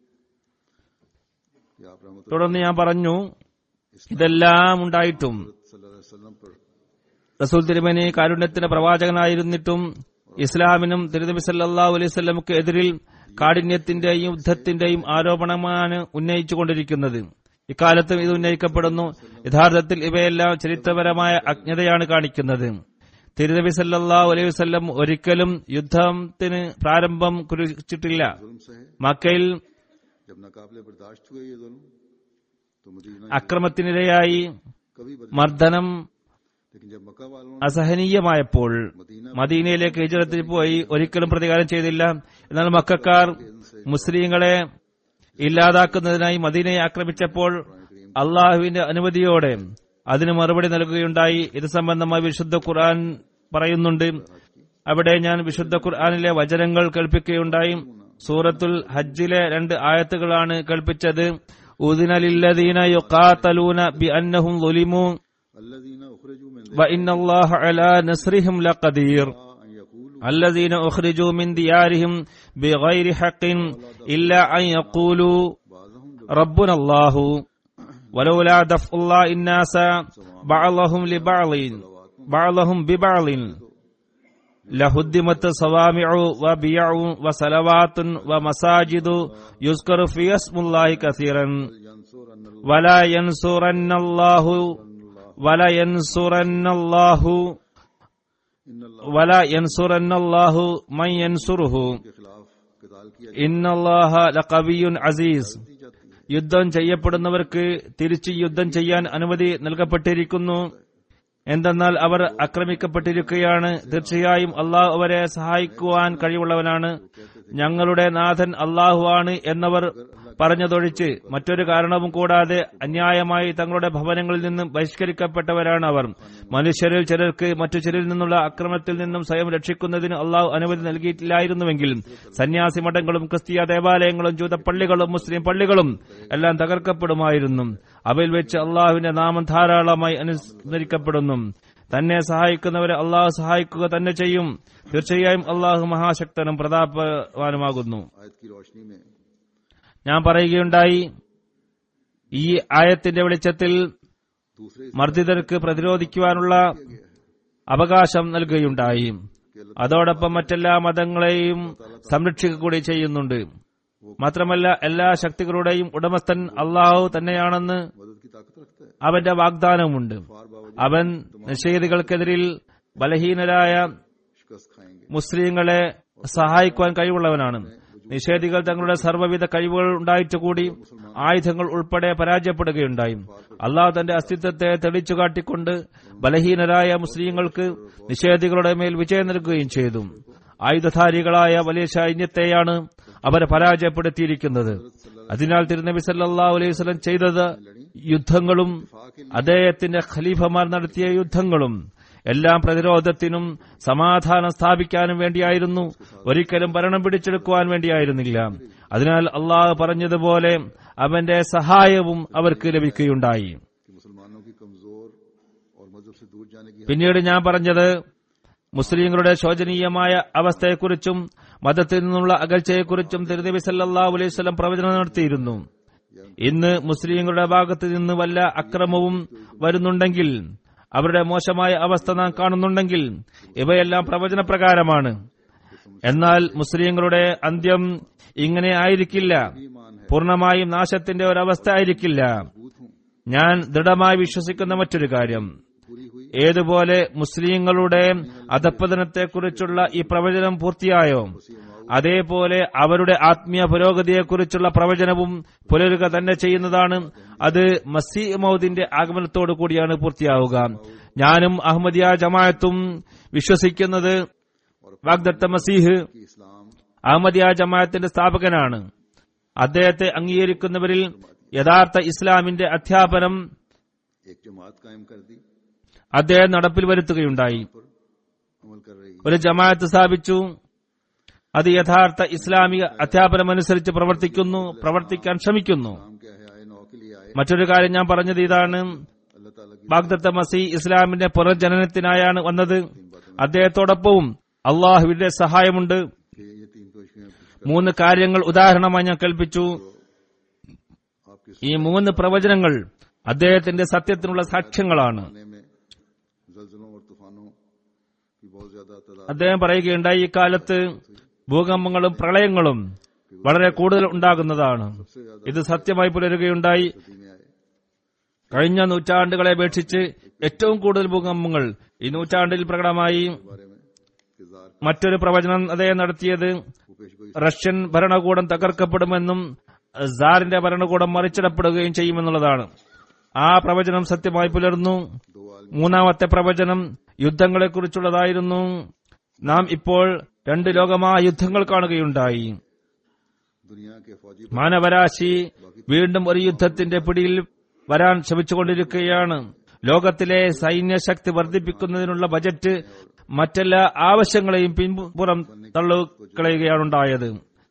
कि आप रहमत തുടർന്ന് ഞാൻ പറഞ്ഞു ഇതെല്ലാം ഉണ്ടായിട്ടും सल्लल्लाहु अलैहि वसल्लम पर റസൂൽ തിരുമേനി കാരുണ്യത്തിന്റെ പ്രവാചകനായിരുന്നിട്ടും ഇസ്ലാമിനും തിരുനബി സല്ലല്ലാഹു അലൈഹി സ്വലമുക്ക് എതിരിൽ കാഠിന്യത്തിന്റെയും യുദ്ധത്തിന്റെയും ആരോപണമാണ് ഉന്നയിച്ചുകൊണ്ടിരിക്കുന്നത് ഇക്കാലത്തും ഇത് ഉന്നയിക്കപ്പെടുന്നു യഥാർത്ഥത്തിൽ ഇവയെല്ലാം ചരിത്രപരമായ അജ്ഞതയാണ് കാണിക്കുന്നത് തിരുനബി സല്ലല്ലാഹു അലൈഹി വസല്ലം ഒരിക്കലും യുദ്ധത്തിന് പ്രാരംഭം കുറിച്ചിട്ടില്ല जुल्म सहे മക്കയിൽ जब नाकाबले बर्दाश्त हुए ये जुल्म तो मदीना അക്രമത്തിനിരയായി कभी बर्दाश्त മർദ്ദനം लेकिन जब मक्का वालों അസഹനീയമായപ്പോൾ मदीना മദീനയിലേക്ക് ഹിജറത്തിൽ പോയി ഒരിക്കലും പ്രതികാരം ചെയ്തില്ല എന്നാൽ മക്കാർ മുസ്ലിങ്ങളെ ഇല്ലാതാക്കുന്നതിനായി മദീനയെ ആക്രമിച്ചപ്പോൾ അള്ളാഹുവിന്റെ അനുമതിയോടെ അതിന് മറുപടി നൽകുകയുണ്ടായി ഇത് സംബന്ധമായി വിശുദ്ധ ഖുർആൻ പറയുന്നുണ്ട് അവിടെ ഞാൻ വിശുദ്ധ ഖുർആനിലെ വചനങ്ങൾ കേൾപ്പിക്കുകയുണ്ടായി സൂറത്തുൽ ഹജ്ജിലെ രണ്ട് ആയത്തുകളാണ് കേൾപ്പിച്ചത് ഉദിനലില്ലദീന യുഖാതലൂന ബി അന്നഹും ളുലിമു الذين اخرجوا من وإن الله على نصرهم لقدير ان يقولوا الذين أخرجوا من ديارهم بغير حق إلا أن يقولوا بعضهم ربنا الله ولولا دفع الله الناس بعضهم لبعض بعضهم ببعض لهدمت صوامع وبيع وصلوات ومساجد يذكر في اسم الله كثيرا ينصر ان الله ولا ينصرن الله ولا ينصرن الله ان الله ولا ينصرن الله من ينصره के खिलाफ किताल किया إن الله لقوي عزيز जाती जाती है യുദ്ധം ചെയ്യപ്പെടുന്നവർക്ക് തിരിച്ച് യുദ്ധം ചെയ്യാൻ അനുമതി നൽകപ്പെട്ടിരിക്കുന്നു എന്തെന്നാൽ അവർ ആക്രമിക്കപ്പെട്ടിരിക്കുകയാണ് തീർച്ചയായും അള്ളാഹു അവരെ സഹായിക്കുവാൻ കഴിവുള്ളവനാണ് ഞങ്ങളുടെ നാഥൻ അള്ളാഹുവാണ് എന്നവർ പറഞ്ഞതൊഴിച്ച് മറ്റൊരു കാരണവും കൂടാതെ അന്യായമായി തങ്ങളുടെ ഭവനങ്ങളിൽ നിന്നും ബഹിഷ്കരിക്കപ്പെട്ടവരാണ് അവർ മനുഷ്യരിൽ ചിലർക്ക് മറ്റു ചിലരിൽ നിന്നുള്ള അക്രമത്തിൽ നിന്നും സ്വയം രക്ഷിക്കുന്നതിന് അള്ളാഹു അനുമതി നൽകിയിട്ടില്ലായിരുന്നുവെങ്കിൽ സന്യാസി മഠങ്ങളും ക്രിസ്തീയ ദേവാലയങ്ങളും ജൂതപ്പള്ളികളും മുസ്ലിം പള്ളികളും എല്ലാം തകർക്കപ്പെടുമായിരുന്നു അവയിൽ വെച്ച് അള്ളാഹുവിന്റെ നാമം ധാരാളമായി അനുസ്മരിക്കപ്പെടുന്നു തന്നെ സഹായിക്കുന്നവരെ അള്ളാഹു സഹായിക്കുക തന്നെ ചെയ്യും തീർച്ചയായും അള്ളാഹു മഹാശക്തനും പ്രതാപവാനുമാകുന്നു आयत की रोशनी में ഞാൻ പറയുകയുണ്ടായി ഈ ആയത്തിന്റെ വെളിച്ചത്തിൽ दूसरे മർദ്ദിതർക്ക് പ്രതിരോധിക്കുവാനുള്ള അവകാശം നൽകുകയുണ്ടായി അതോടൊപ്പം മറ്റെല്ലാ മതങ്ങളെയും സംരക്ഷിക്കുക കൂടി ചെയ്യുന്നുണ്ട് മാത്രമല്ല എല്ലാ ശക്തികളുടെയും ഉടമസ്ഥൻ അള്ളാഹു തന്നെയാണെന്ന് मदद की ताकत ताकत रखता है അവന്റെ വാഗ്ദാനവുമുണ്ട് फार बावजूद അവൻ നിഷേധികൾക്കെതിരിൽ ബലഹീനരായ शिकस्त खाएंगे മുസ്ലിങ്ങളെ സഹായിക്കുവാൻ കഴിവുള്ളവനാണ് നിഷേധികൾ തങ്ങളുടെ സർവ്വവിധ കഴിവുകൾ ഉണ്ടായിട്ട് കൂടി ആയുധങ്ങൾ ഉൾപ്പെടെ പരാജയപ്പെടുകയുണ്ടായി അള്ളാഹ് തന്റെ അസ്തിത്വത്തെ തെളിച്ചു കാട്ടിക്കൊണ്ട് ബലഹീനരായ മുസ്ലിങ്ങൾക്ക് നിഷേധികളുടെ മേൽ വിജയം നൽകുകയും ചെയ്തു ആയുധധാരികളായ വലിയ സൈന്യത്തെയാണ് അവരെ പരാജയപ്പെടുത്തിയിരിക്കുന്നത് അതിനാൽ തിരുനബി സല്ലല്ലാഹു അലൈഹി വസല്ലം ചെയ്തത് യുദ്ധങ്ങളും അദ്ദേഹത്തിന്റെ ഖലീഫമാർ നടത്തിയ യുദ്ധങ്ങളും എല്ലാം പ്രതിരോധത്തിനും സമാധാനം സ്ഥാപിക്കാനും വേണ്ടിയായിരുന്നു ഒരിക്കലും ഭരണം പിടിച്ചെടുക്കുവാൻ വേണ്ടിയായിരുന്നില്ല അതിനാൽ അള്ളാഹ് പറഞ്ഞതുപോലെ അവന്റെ സഹായവും അവർക്ക് ലഭിക്കുകയുണ്ടായി कि मुसलमानों की कमजोर और मजहब से दूर जाने की പിന്നീട് ഞാൻ പറഞ്ഞത് മുസ്ലിങ്ങളുടെ ശോചനീയമായ അവസ്ഥയെക്കുറിച്ചും മതത്തിൽ നിന്നുള്ള അകൽച്ചയെക്കുറിച്ചും തിരുനബി സല്ലല്ലാഹു അലൈഹി വസല്ലം പ്രവചനം നടത്തിയിരുന്നു ഇന്ന് മുസ്ലിങ്ങളുടെ ഭാഗത്ത് നിന്ന് വല്ല അക്രമവും വരുന്നുണ്ടെങ്കിൽ അവരുടെ മോശമായ അവസ്ഥ നാം കാണുന്നുണ്ടെങ്കിൽ ഇവയെല്ലാം പ്രവചനപ്രകാരമാണ് എന്നാൽ മുസ്ലിങ്ങളുടെ അന്ത്യം ഇങ്ങനെ ആയിരിക്കില്ല പൂർണ്ണമായും നാശത്തിന്റെ ഒരവസ്ഥ ആയിരിക്കില്ല मजबूत हूं ഞാൻ ദൃഢമായി വിശ്വസിക്കുന്ന മറ്റൊരു കാര്യം पूरी हुई ഏതുപോലെ മുസ്ലിങ്ങളുടെ അധപ്പതനത്തെക്കുറിച്ചുള്ള ഈ പ്രവചനം പൂർത്തിയായോ അതേപോലെ അവരുടെ ആത്മീയ പുരോഗതിയെക്കുറിച്ചുള്ള പ്രവചനവും പുലരുക തന്നെ ചെയ്യുന്നതാണ് അത് മസീ മൗദിന്റെ ആഗമനത്തോടു കൂടിയാണ് പൂർത്തിയാവുക ഞാനും അഹമ്മദിയ ജമാഅത്തും വിശ്വസിക്കുന്നത് വാഗ്ദത്ത മസീഹ് कि इस्लाम അഹമ്മദിയ ജമാഅത്തിന്റെ സ്ഥാപകനാണ് അദ്ദേഹത്തെ അംഗീകരിക്കുന്നവരിൽ യഥാർത്ഥ ഇസ്ലാമിന്റെ അധ്യാപനം एक जमात कायम कर दी അദ്ദേഹം നടപ്പിൽ വരുത്തുകയുണ്ടായി पर अमल कर रही है ഒരു ജമാഅത്ത് സ്ഥാപിച്ചു അത് യഥാർത്ഥ ഇസ്ലാമിക അധ്യാപനമനുസരിച്ച് പ്രവർത്തിക്കുന്നു പ്രവർത്തിക്കാൻ ശ്രമിക്കുന്നു नाम क्या है आए नौ के लिए आए മറ്റൊരു കാര്യം ഞാൻ പറഞ്ഞത് ഇതാണ് अल्लाह ताला की ബാഗ്ദത്ത മസി ഇസ്ലാമിന്റെ പുനർജനനത്തിനായാണ് വന്നത് അദ്ദേഹത്തോടൊപ്പവും അള്ളാഹുവിന്റെ സഹായമുണ്ട് कि ये तीन कोशिशें पेश മൂന്ന് കാര്യങ്ങൾ ഉദാഹരണമായി ഞാൻ കൽപ്പിച്ചു कर आपके ഈ മൂന്ന് പ്രവചനങ്ങൾ അദ്ദേഹത്തിന്റെ സത്യത്തിനുള്ള സാക്ഷ്യങ്ങളാണ് सुनने में जलजलों और तूफानों की बहुत ज्यादा तादाद അദ്ദേഹം പറയുകയുണ്ടായി ഈ കാലത്ത് ഭൂകമ്പങ്ങളും പ്രളയങ്ങളും വളരെ കൂടുതൽ ഉണ്ടാകുന്നതാണ് सबसे ज्यादा ഇത് സത്യമായി പുലരുകയുണ്ടായി सदी में आए കഴിഞ്ഞ നൂറ്റാണ്ടുകളെ അപേക്ഷിച്ച് ഏറ്റവും കൂടുതൽ ഭൂകമ്പങ്ങൾ ഈ നൂറ്റാണ്ടിൽ പ്രകടമായി के बारे में कि जार മറ്റൊരു പ്രവചനം അദ്ദേഹം നടത്തിയത് को पेश गोई റഷ്യൻ ഭരണകൂടം തകർക്കപ്പെടുമെന്നും സാറിന്റെ ഭരണകൂടം മറിച്ചിടപ്പെടുകയും ചെയ്യുമെന്നുള്ളതാണ് ആ പ്രവചനം സത്യമായി പുലർന്നു दो आलमी മൂന്നാമത്തെ പ്രവചനം യുദ്ധങ്ങളെക്കുറിച്ചുള്ളതായിരുന്നു നാം ഇപ്പോൾ രണ്ട് ലോകമായ യുദ്ധങ്ങൾ കാണുകയുണ്ടായി दुनिया के फौजी മാനവരാശി വീണ്ടും ഒരു യുദ്ധത്തിന്റെ പിടിയിൽ വരാൻ ശ്രമിച്ചുകൊണ്ടിരിക്കുകയാണ് ലോകത്തിലെ സൈന്യശക്തി വർദ്ധിപ്പിക്കുന്നതിനുള്ള ബജറ്റ് മറ്റെല്ലാ ആവശ്യങ്ങളെയും പിൻപുറം തള്ളുകളയുകയാണുണ്ടായത്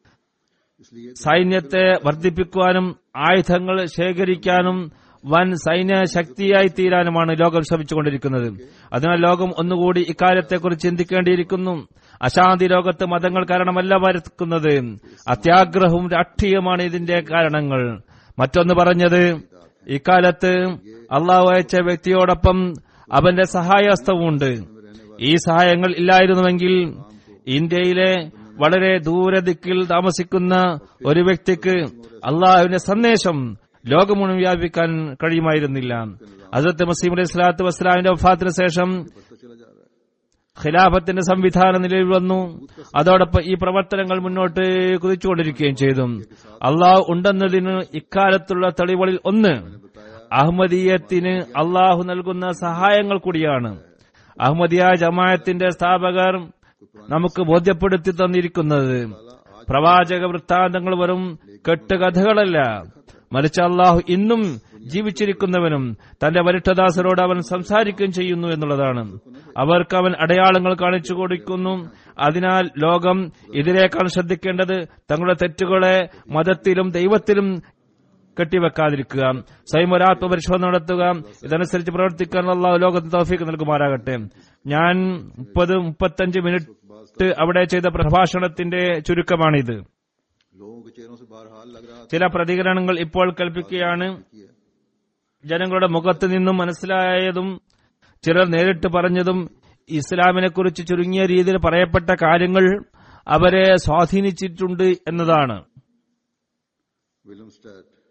इसलिए സൈന്യത്തെ വർദ്ധിപ്പിക്കുവാനും ആയുധങ്ങൾ ശേഖരിക്കാനും വൻ സൈന്യ ശക്തിയായി തീരാനുമാണ് ലോകം ശ്രമിച്ചുകൊണ്ടിരിക്കുന്നത് അതിനാൽ ലോകം ഒന്നുകൂടി ഇക്കാര്യത്തെക്കുറിച്ച് ചിന്തിക്കേണ്ടിയിരിക്കുന്നു അശാന്തി ലോകത്ത് മതങ്ങൾ കാരണമല്ല വരുന്നത് അത്യാഗ്രഹവും രാഷ്ട്രീയമാണ് ഇതിന്റെ കാരണങ്ങൾ മറ്റൊന്ന് പറഞ്ഞത് ഇക്കാലത്ത് അള്ളാഹു അയച്ച വ്യക്തിയോടൊപ്പം അവന്റെ സഹായഹസ്തവുമുണ്ട് ഈ സഹായങ്ങൾ ഇല്ലായിരുന്നുവെങ്കിൽ ഇന്ത്യയിലെ വളരെ ദൂരദിക്കിൽ താമസിക്കുന്ന ഒരു വ്യക്തിക്ക് അള്ളാഹുവിന്റെ സന്ദേശം ലോകം മുഴുവൻ വ്യാപിക്കാൻ കഴിയുമായിരുന്നില്ല ഹസരത്ത് മസീം അലൈഹി സ്വലാത്തു വസ്സലാമിന്റെ വഫാത്തിന് ശേഷം बढ़ता चला जा रहा है ഖിലാഫത്തിന്റെ സംവിധാനം നിലവിൽ വന്നു അതോടൊപ്പം ഈ പ്രവർത്തനങ്ങൾ മുന്നോട്ട് കുതിച്ചുകൊണ്ടിരിക്കുകയും ചെയ്തു അള്ളാഹു ഉണ്ടെന്നതിന് ഇക്കാലത്തുള്ള തെളിവുകളിൽ ഒന്ന് അഹമ്മദീയത്തിന് അള്ളാഹു നൽകുന്ന സഹായങ്ങൾ കൂടിയാണ് അഹമ്മദിയ ജമാഅത്തിന്റെ സ്ഥാപകർ നമുക്ക് ബോധ്യപ്പെടുത്തി തന്നിരിക്കുന്നത് പ്രവാചക വൃത്താന്തങ്ങൾ വെറും കെട്ടുകഥകളല്ല മറിച്ച് അള്ളാഹു ഇന്നും ജീവിച്ചിരിക്കുന്നവനും തന്റെ വരിഷ്ഠദാസരോട് അവൻ സംസാരിക്കുകയും ചെയ്യുന്നു എന്നുള്ളതാണ് അവർക്ക് അവൻ അടയാളങ്ങൾ കാണിച്ചു കൊടുക്കുന്നു അതിനാൽ ലോകം ഇതിലേക്കാൾ ശ്രദ്ധിക്കേണ്ടത് തങ്ങളുടെ തെറ്റുകളെ മതത്തിലും ദൈവത്തിലും കെട്ടിവെക്കാതിരിക്കുക സ്വയം ഒരു ആത്മപരിശോധന നടത്തുക ഇതനുസരിച്ച് പ്രവർത്തിക്കാൻ അള്ളാഹു ലോകത്തിന് തൗഫീക്ക് നൽകുമാറാകട്ടെ ഞാൻ മുപ്പത് മുപ്പത്തഞ്ച് മിനിറ്റ് അവിടെ ചെയ്ത പ്രഭാഷണത്തിന്റെ ചുരുക്കമാണിത് लोगों के चेहरों से बहरहाल लग रहा ചില പ്രതികരണങ്ങൾ ഇപ്പോൾ കൽപ്പിക്കുകയാണ് था ജനങ്ങളുടെ മുഖത്ത് നിന്നും മനസ്സിലായതും ചിലർ നേരിട്ട് പറഞ്ഞതും ഇസ്ലാമിനെ കുറിച്ച് ചുരുങ്ങിയ രീതിയിൽ പറയപ്പെട്ട കാര്യങ്ങൾ അവരെ സ്വാധീനിച്ചിട്ടുണ്ട് എന്നതാണ് Villumstad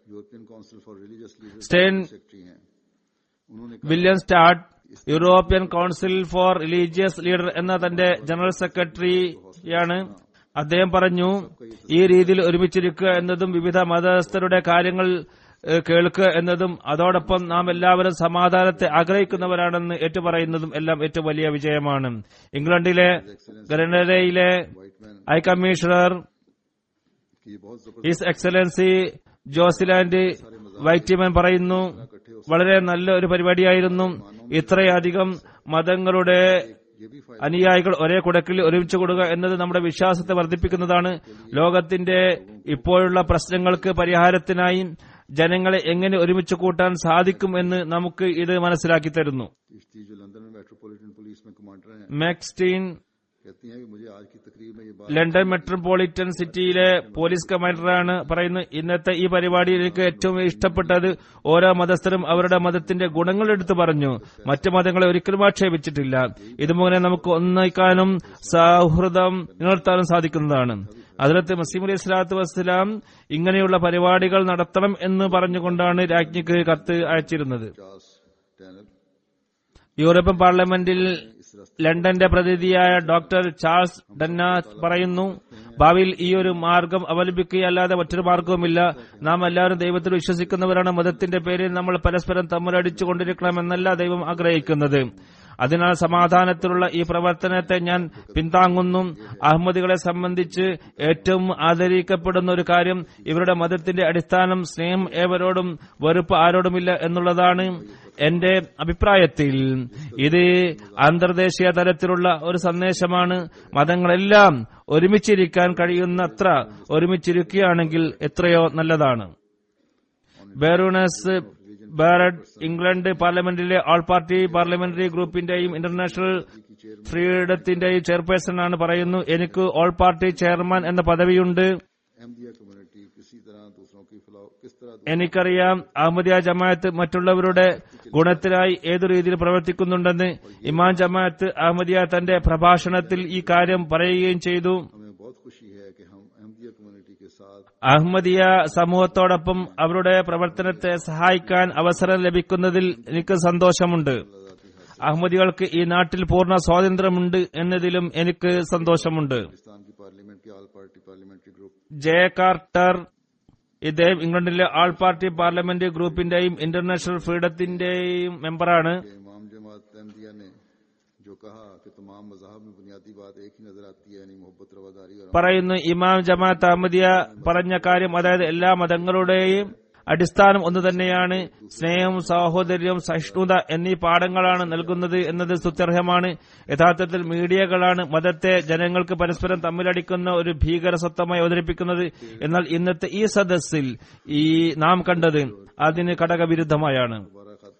European council for religious leaders Stein secretary हैं उन्होंने Villumstad European council for religious leader എന്ന തന്റെ ജനറൽ സെക്രട്ടറിയാണ് അദ്ദേഹം പറഞ്ഞു ഈ രീതിയിൽ ഒരുമിച്ചിരിക്കുക എന്നതും വിവിധ മതസ്ഥരുടെ കാര്യങ്ങൾ ഏഹ്, കേൾക്കുക എന്നതും അതോടൊപ്പം നാം എല്ലാവരും സമാധാനത്തെ ആഗ്രഹിക്കുന്നവരാണെന്ന് ഏറ്റുപറയുന്നതും എല്ലാം ഏറ്റവും വലിയ വിജയമാണ് ഇംഗ്ലണ്ടിലെ ഗ്രനഡയിലെ व्हाइट मैन ഹൈക്കമ്മീഷണർ की बहुत जबरदस्त ഹിസ് എക്സലൻസി ജോസിലാൻഡ് വൈറ്റിമൻ പറയുന്നു വളരെ നല്ല ഒരു പരിപാടിയായിരുന്നു ഇത്രയധികം മതങ്ങളുടെ ये भी फायदा അനുയായികൾ ഒരേ കുടക്കിൽ ഒരുമിച്ച് കൊടുക്കുക എന്നത് നമ്മുടെ വിശ്വാസത്തെ വർദ്ധിപ്പിക്കുന്നതാണ് ലോകത്തിന്റെ ഇപ്പോഴുള്ള പ്രശ്നങ്ങൾക്ക് പരിഹാരത്തിനായി ജനങ്ങളെ എങ്ങനെ ഒരുമിച്ച് കൂട്ടാൻ സാധിക്കും എന്ന് നമുക്ക് ഇത് മനസ്സിലാക്കി തരുന്നു चिश्ती जो लंदन में मेट्रोपॉलिटन पुलिस में कमांडर हैं മാക്സ്റ്റീൻ कहती हैं कि मुझे आज की तकरीर में ये बात ലണ്ടൻ മെട്രോപൊളിറ്റൻ സിറ്റിയിലെ പോലീസ് കമാൻഡറാണ് പറയുന്നത് ഇന്നത്തെ ഈ പരിപാടിയിൽ എനിക്ക് ഏറ്റവും ഇഷ്ടപ്പെട്ടത് ഓരോ മതസ്ഥരും അവരുടെ മതത്തിന്റെ ഗുണങ്ങൾ എടുത്തു പറഞ്ഞു മറ്റു മതങ്ങളെ ഒരിക്കലും ആക്ഷേപിച്ചിട്ടില്ല ഇതുമൂലം നമുക്ക് ഒന്നിക്കാനും സൗഹൃദം നിലനിർത്താനും സാധിക്കുന്നതാണ് അതിലത്ത് മസീം അലി സ്വലാത്തു വസ്സലാം ഇങ്ങനെയുള്ള പരിപാടികൾ നടത്തണം എന്ന് പറഞ്ഞുകൊണ്ടാണ് രാജ്ഞിക്ക് കത്ത് അയച്ചിരുന്നത് चार्ल्स टैनल യൂറോപ്യൻ പാർലമെന്റിൽ ലണ്ടന്റെ പ്രതിനിധിയായ ഡോക്ടർ ചാൾസ് ഡന്നാത്ത് പറയുന്നു ഭാവിയിൽ ഈ ഒരു മാർഗം അവലംബിക്കുകയല്ലാതെ മറ്റൊരു മാർഗവുമില്ല നാം എല്ലാവരും ദൈവത്തിൽ വിശ്വസിക്കുന്നവരാണ് മതത്തിന്റെ പേരിൽ നമ്മൾ പരസ്പരം തമ്മിലടിച്ചു കൊണ്ടിരിക്കണമെന്നല്ല ദൈവം ആഗ്രഹിക്കുന്നത് അതിനാൽ സമാധാനത്തിലുള്ള ഈ പ്രവർത്തനത്തെ ഞാൻ പിന്താങ്ങുന്നു അഹമ്മദികളെ സംബന്ധിച്ച് ഏറ്റവും ആദരിക്കപ്പെടുന്ന ഒരു കാര്യം ഇവരുടെ മതത്തിന്റെ അടിസ്ഥാനം സ്നേഹം ഏവരോടും വെറുപ്പ് ആരോടുമില്ല എന്നുള്ളതാണ് എന്റെ അഭിപ്രായത്തിൽ ഇത് അന്തർദേശീയ തലത്തിലുള്ള ഒരു സന്ദേശമാണ് മതങ്ങളെല്ലാം ഒരുമിച്ചിരിക്കാൻ കഴിയുന്നത്ര ഒരുമിച്ചിരിക്കുകയാണെങ്കിൽ എത്രയോ നല്ലതാണ് ബേറൂണസ് ബാരഡ് ഇംഗ്ലണ്ട് പാർലമെന്റിലെ ഓൾ പാർട്ടി പാർലമെന്ററി ഗ്രൂപ്പിന്റെയും ഇന്റർനാഷണൽ ഫ്രീഡത്തിന്റെയും ചെയർപേഴ്സൺ ആണ് പറയുന്നു എനിക്ക് ഓൾ പാർട്ടി ചെയർമാൻ എന്ന പദവിയുണ്ട് अहमदिया कम्युनिटी किसी तरह दूसरों की फलाह किस तरह എനിക്കറിയാം അഹമ്മദിയ ജമാഅത്ത് മറ്റുള്ളവരുടെ ഗുണത്തിനായി ഏതു രീതിയിൽ പ്രവർത്തിക്കുന്നുണ്ടെന്ന് ഇമാം ജമാഅത്ത് അഹമ്മദിയ തന്റെ പ്രഭാഷണത്തിൽ ഈ കാര്യം പറയുകയും ചെയ്തു हमें बहुत खुशी है कि हम अहमदिया कम्युनिटी के साथ അഹമ്മദിയ സമൂഹത്തോടൊപ്പം അവരുടെ പ്രവർത്തനത്തെ സഹായിക്കാൻ അവസരം ലഭിക്കുന്നതിൽ എനിക്ക് സന്തോഷമുണ്ട് അഹമ്മദികൾക്ക് ഈ നാട്ടിൽ പൂർണ്ണ സ്വാതന്ത്ര്യമുണ്ട് എന്നതിലും എനിക്ക് സന്തോഷമുണ്ട് पाकिस्तान की पार्लियामेंट के all party parliamentary group J Carter ഇദ്ദേഹം ഇംഗ്ലണ്ടിലെ ആൾ പാർട്ടി പാർലമെന്റ് ഗ്രൂപ്പിന്റെയും ഇന്റർനാഷണൽ ഫ്രീഡത്തിന്റെയും മെമ്പറാണ് के इमाम जमात अहमदिया ने जो कहा कि तमाम मजाहब में बुनियादी बात एक ही नजर आती है यानी मोहब्बत रवादारी और പറയുന്നു ഇമാം ജമാഅത്ത് അഹമ്മദിയ പറഞ്ഞ കാര്യം അതായത് എല്ലാ മതങ്ങളുടെയും അടിസ്ഥാനം ഒന്ന് തന്നെയാണ് സ്നേഹം സഹോദര്യം സഹിഷ്ണുത എന്നീ പാഠങ്ങളാണ് നൽകുന്നത് എന്നത് സ്തുത്യർഹമാണ് യഥാർത്ഥത്തിൽ മീഡിയകളാണ് മതത്തെ ജനങ്ങൾക്ക് പരസ്പരം തമ്മിലടിക്കുന്ന ഒരു ഭീകര സ്വത്തമായി അവതരിപ്പിക്കുന്നത് എന്നാൽ ഇന്നത്തെ ഈ സദസ്സിൽ ഈ നാം കണ്ടത് അതിന് ഘടകവിരുദ്ധമായാണ് दोबारा खत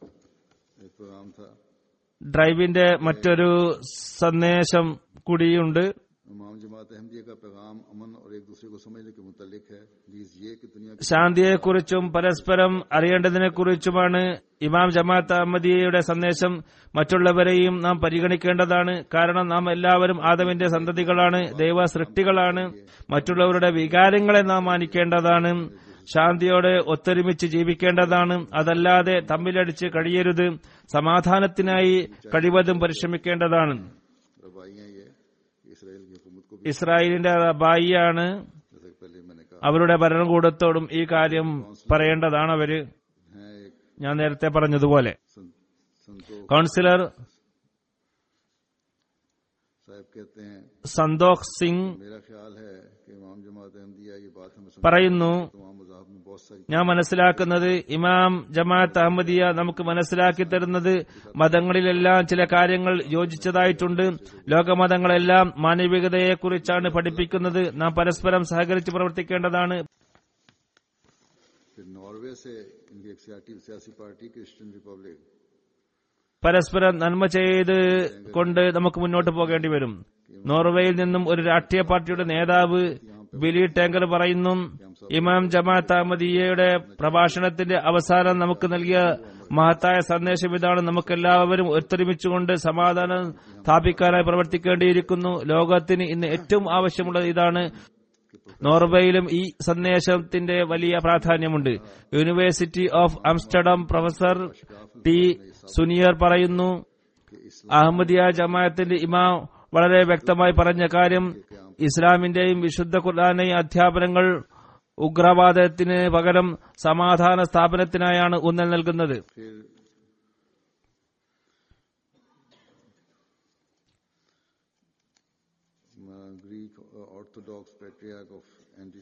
एक प्रोग्राम था ഡ്രൈവിന്റെ മറ്റൊരു സന്ദേശം കൂടിയുണ്ട് इमाम जमात अहमदिया का पैगाम अमन और एक दूसरे को समझने के मुतालिक है प्लीज ये कि दुनिया की ശാന്തിയെക്കുറിച്ചും പരസ്പരം അറിയേണ്ടതിനെക്കുറിച്ചുമാണ് ഇമാം ജമാഅത്ത് അഹമ്മദിയയുടെ സന്ദേശം മറ്റുള്ളവരെയും നാം പരിഗണിക്കേണ്ടതാണ് കാരണം നാം എല്ലാവരും ആദമിന്റെ സന്തതികളാണ് ദൈവ സൃഷ്ടികളാണ് മറ്റുള്ളവരുടെ വികാരങ്ങളെ നാം മാനിക്കേണ്ടതാണ് ശാന്തിയോടെ ഒത്തൊരുമിച്ച് ജീവിക്കേണ്ടതാണ് അതല്ലാതെ തമ്മിലടിച്ച് കഴിയരുത് സമാധാനത്തിനായി കഴിവതും പരിശ്രമിക്കേണ്ടതാണ് रवाइयाँ ये कि इसराइल की हुकूमत को भी ഇസ്രായേലിന്റെ ബായിയാണ് जैसे कि पहले मैंने कहा അവരുടെ ഭരണകൂടത്തോടും ഈ കാര്യം പറയേണ്ടതാണ് അവര് है एक ഞാൻ നേരത്തെ പറഞ്ഞതുപോലെ सं- संतोष കൌൺസിലർ साहब कहते हैं സന്തോഷ് സിംഗ് मेरा ख्याल है कि इमाम जमात अहमदिया ये बात हमें समझ പറയുന്നു तमाम मजाहब में बहुत सारी ഞാൻ മനസ്സിലാക്കുന്നത് ഇമാം ജമാഅത്ത് അഹമ്മദിയ നമുക്ക് മനസ്സിലാക്കി തരുന്നത് മതങ്ങളിലെല്ലാം ചില കാര്യങ്ങൾ യോജിച്ചതായിട്ടുണ്ട് ലോകമതങ്ങളെല്ലാം മാനവികതയെക്കുറിച്ചാണ് പഠിപ്പിക്കുന്നത് നാം പരസ്പരം സഹകരിച്ച് പ്രവർത്തിക്കേണ്ടതാണ് फिर नॉर्वे से इनकी एक सियासी सियासी पार्टी क्रिश्चियन रिपब्लिक പരസ്പരം നന്മ ചെയ്ത് കൊണ്ട് നമുക്ക് മുന്നോട്ട് പോകേണ്ടി വരും നോർവേയിൽ നിന്നും ഒരു രാഷ്ട്രീയ പാർട്ടിയുടെ നേതാവ് ബിലി ടാങ്കർ പറയുന്നു ഇമാം ജമാഅത്ത് അഹമ്മദിയയുടെ പ്രഭാഷണത്തിന്റെ അവസാനം നമുക്ക് നൽകിയ മഹത്തായ സന്ദേശം ഇതാണ് നമുക്കെല്ലാവരും ഒത്തൊരുമിച്ചുകൊണ്ട് സമാധാനം സ്ഥാപിക്കാനായി പ്രവർത്തിക്കേണ്ടിയിരിക്കുന്നു ലോകത്തിന് ഇന്ന് ഏറ്റവും ആവശ്യമുള്ളത് ഇതാണ് നോർവേയിലും ഈ സന്ദേശത്തിന്റെ വലിയ പ്രാധാന്യമുണ്ട് university of Amsterdam professor T Sunier പറയുന്നു അഹമ്മദിയ ജമാഅത്തിന്റെ ഇമാം വളരെ വ്യക്തമായി പറഞ്ഞ കാര്യം ഇസ്ലാമിന്റെയും വിശുദ്ധ ഖുർആാനെയും അധ്യാപനങ്ങൾ ഉഗ്രവാദത്തിന് പകരം സമാധാന സ്ഥാപനത്തിനായാണ് ഊന്നൽ നൽകുന്നത് फिर Greek orthodox patriarch of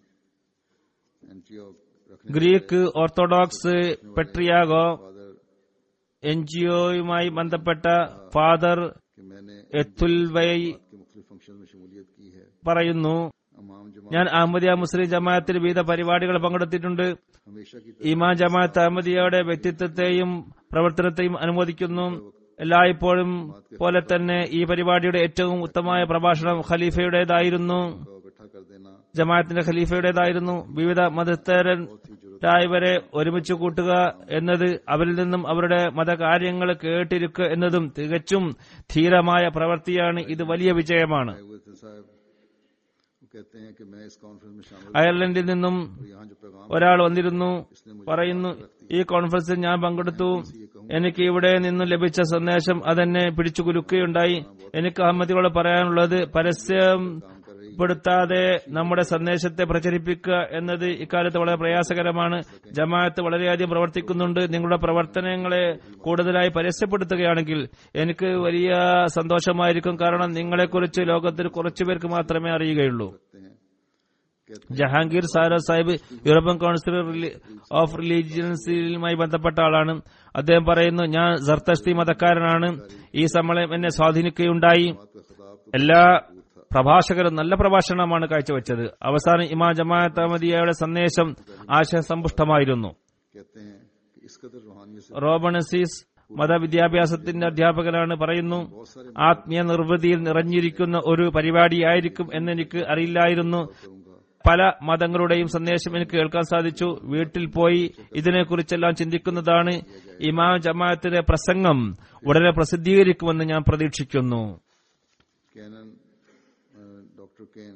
Antioch रखने ഗ്രീക്ക് ഓർത്തഡോക്സ് പെട്രിയാഗോ फादर എൻജിഒയുമായി ബന്ധപ്പെട്ട ഫാദർ कि मैंने എത്തുൽവൈ के मुख्तलिफ फंक्शन में शमूलियत की है പറയുന്നു अमाम जमा ഞാൻ അഹമ്മദിയ മുസ്ലിം ജമാഅത്തിൽ വിവിധ പരിപാടികൾ പങ്കെടുത്തിട്ടുണ്ട് हमेशा की ഇമാം ജമാഅത്ത് അഹമ്മദിയയുടെ വ്യക്തിത്വത്തെയും പ്രവർത്തനത്തെയും അനുമോദിക്കുന്നു എല്ലായ്പ്പോഴും പോലെ തന്നെ ഈ പരിപാടിയുടെ ഏറ്റവും ഉത്തമമായ പ്രഭാഷണം ഖലീഫയുടേതായിരുന്നു तरह इकट्ठा कर देना ജമാഅത്തിന്റെ ഖലീഫയുടേതായിരുന്നു വിവിധ മതസ്ഥരായവരെ ഒരുമിച്ച് കൂട്ടുക എന്നത് അവരിൽ നിന്നും അവരുടെ മതകാര്യങ്ങൾ കേട്ടിരിക്കുക എന്നതും തികച്ചും ധീരമായ പ്രവൃത്തിയാണ് ഇത് വലിയ വിജയമാണ് आए हुए थे साहब वो कहते हैं कि मैं इस कॉन्फ्रेंस में शामिल അയർലൻഡിൽ നിന്നും और यहाँ जो पैगाम ഒരാൾ വന്നിരുന്നു പറയുന്നു ഈ കോൺഫറൻസിൽ ഞാൻ പങ്കെടുത്തു എനിക്ക് ഇവിടെ നിന്നും ലഭിച്ച സന്ദേശം അതെന്നെ പിടിച്ചു കുലുക്കുകയുണ്ടായി എനിക്ക് അഹമ്മദികളോട് പറയാനുള്ളത് പരസ്യപ്പെടുത്താതെ നമ്മുടെ സന്ദേശത്തെ പ്രചരിപ്പിക്കുക എന്നത് ഇക്കാലത്ത് വളരെ പ്രയാസകരമാണ് ജമാഅത്ത് വളരെയധികം പ്രവർത്തിക്കുന്നുണ്ട് നിങ്ങളുടെ പ്രവർത്തനങ്ങളെ കൂടുതലായി പരസ്യപ്പെടുത്തുകയാണെങ്കിൽ എനിക്ക് വലിയ സന്തോഷമായിരിക്കും കാരണം നിങ്ങളെക്കുറിച്ച് ലോകത്തിൽ കുറച്ചുപേർക്ക് മാത്രമേ അറിയുകയുള്ളൂ सकते हैं ജഹാംഗീർ സാര സാഹിബ് യൂറോപ്യൻ കൌൺസിൽ റിലി- ഓഫ് റിലീജിയൻസുമായി ബന്ധപ്പെട്ട ആളാണ് അദ്ദേഹം പറയുന്നു ഞാൻ സർത്തഷ്തി മതക്കാരനാണ് ഈ സമ്മേളനം എന്നെ സ്വാധീനിക്കുകയുണ്ടായി का खिताब എല്ലാ പ്രഭാഷകരും നല്ല പ്രഭാഷണമാണ് കാഴ്ചവെച്ചത് അവസാനം ഇമാം ജമാഅത്ത് അഹമ്മദിയയുടെ സന്ദേശം ആശയസമ്പുഷ്ടമായിരുന്നു कहते हैं कि इस कदर रूहानियत से റോബണസീസ് മതവിദ്യാഭ്യാസത്തിന്റെ അധ്യാപകനാണ് പറയുന്നു ആത്മീയ നിർവൃതിയിൽ നിറഞ്ഞിരിക്കുന്ന ഒരു പരിപാടിയായിരിക്കും എന്നെനിക്ക് അറിയില്ലായിരുന്നു പല മതങ്ങളുടെയും സന്ദേശം എനിക്ക് കേൾക്കാൻ സാധിച്ചു വീട്ടിൽ പോയി ഇതിനെക്കുറിച്ചെല്ലാം ചിന്തിക്കുന്നതാണ് ഇമാം ജമാഅത്തിന്റെ പ്രസംഗം ഉടനെ പ്രസിദ്ധീകരിക്കുമെന്ന് ഞാൻ പ്രതീക്ഷിക്കുന്നു कैनन डॉक्टर केन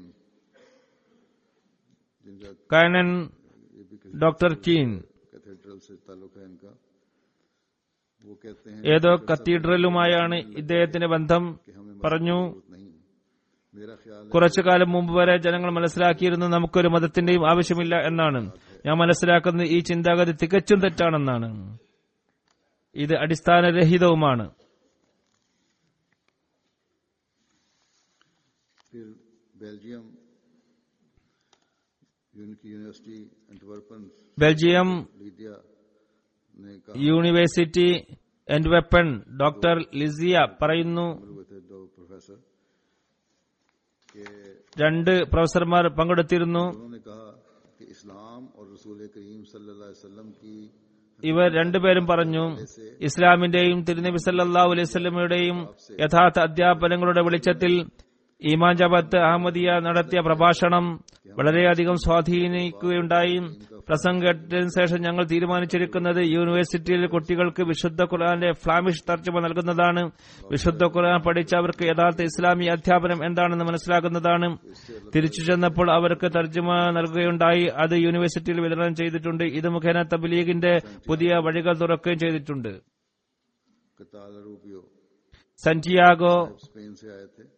जिनका കാനൻ ये भी ഡോക്ടർ കീൻ कैथेड्रल से ताल्लुक है इनका वो कहते हैं ഏതോ കത്തീഡ്രലുമായാണ് ഇദ്ദേഹത്തിന്റെ ബന്ധം പറഞ്ഞു नहीं मेरा ख्याल है കുറച്ചു കാലം മുമ്പ് വരെ ജനങ്ങൾ മനസ്സിലാക്കിയിരുന്നു നമുക്കൊരു മതത്തിന്റെയും ആവശ്യമില്ല എന്നാണ് ഞാൻ മനസ്സിലാക്കുന്നത് ഈ ചിന്താഗതി തികച്ചും തെറ്റാണെന്നാണ് ഇത് അടിസ്ഥാനരഹിതവുമാണ് फिर बेल्जियम यूनिकी यूनिवर्सिटी एंटवर्पन ബെൽജിയം लीदिया ने कहा university Antwerp doctor Lydia പറയുന്നു हुए थे दो प्रोफेसर कि രണ്ട് പ്രൊഫസർമാർ പങ്കെടുത്തിരുന്നു उन्होंने कहा कि इस्लाम और रसूल करीम सल्लल्लाहु अलैहि वसल्लम की ഇവർ രണ്ടുപേരും പറഞ്ഞു ഇസ്ലാമിന്റെയും തിരുനബി സല്ലല്ലാഹു അലൈഹി വസല്ലമയുടെയും യഥാർത്ഥ അധ്യാപനങ്ങളുടെ വെളിച്ചത്തിൽ ഈമാൻ ജബത്ത് അഹമ്മദിയ നടത്തിയ പ്രഭാഷണം വളരെയധികം സ്വാധീനിക്കുകയുണ്ടായി പ്രസംഗത്തിന് ശേഷം ഞങ്ങൾ തീരുമാനിച്ചിരിക്കുന്നത് യൂണിവേഴ്സിറ്റിയിൽ കുട്ടികൾക്ക് വിശുദ്ധ ഖുർആന്റെ ഫ്ലാമിഷ് തർജ്ജമ നൽകുന്നതാണ് വിശുദ്ധ ഖുർആൻ പഠിച്ചവർക്ക് യഥാർത്ഥ ഇസ്ലാമി അധ്യാപനം എന്താണെന്ന് മനസ്സിലാക്കുന്നതാണ് തിരിച്ചു ചെന്നപ്പോൾ അവർക്ക് തർജ്ജമ നൽകുകയുണ്ടായി അത് യൂണിവേഴ്സിറ്റിയിൽ വിതരണം ചെയ്തിട്ടുണ്ട് ഇത് മുഖേന തബ്ലീഗിന്റെ പുതിയ വഴികൾ തുറക്കുകയും ചെയ്തിട്ടുണ്ട് कताल रूबियो സന്റിയാഗോ स्पेन से आए थे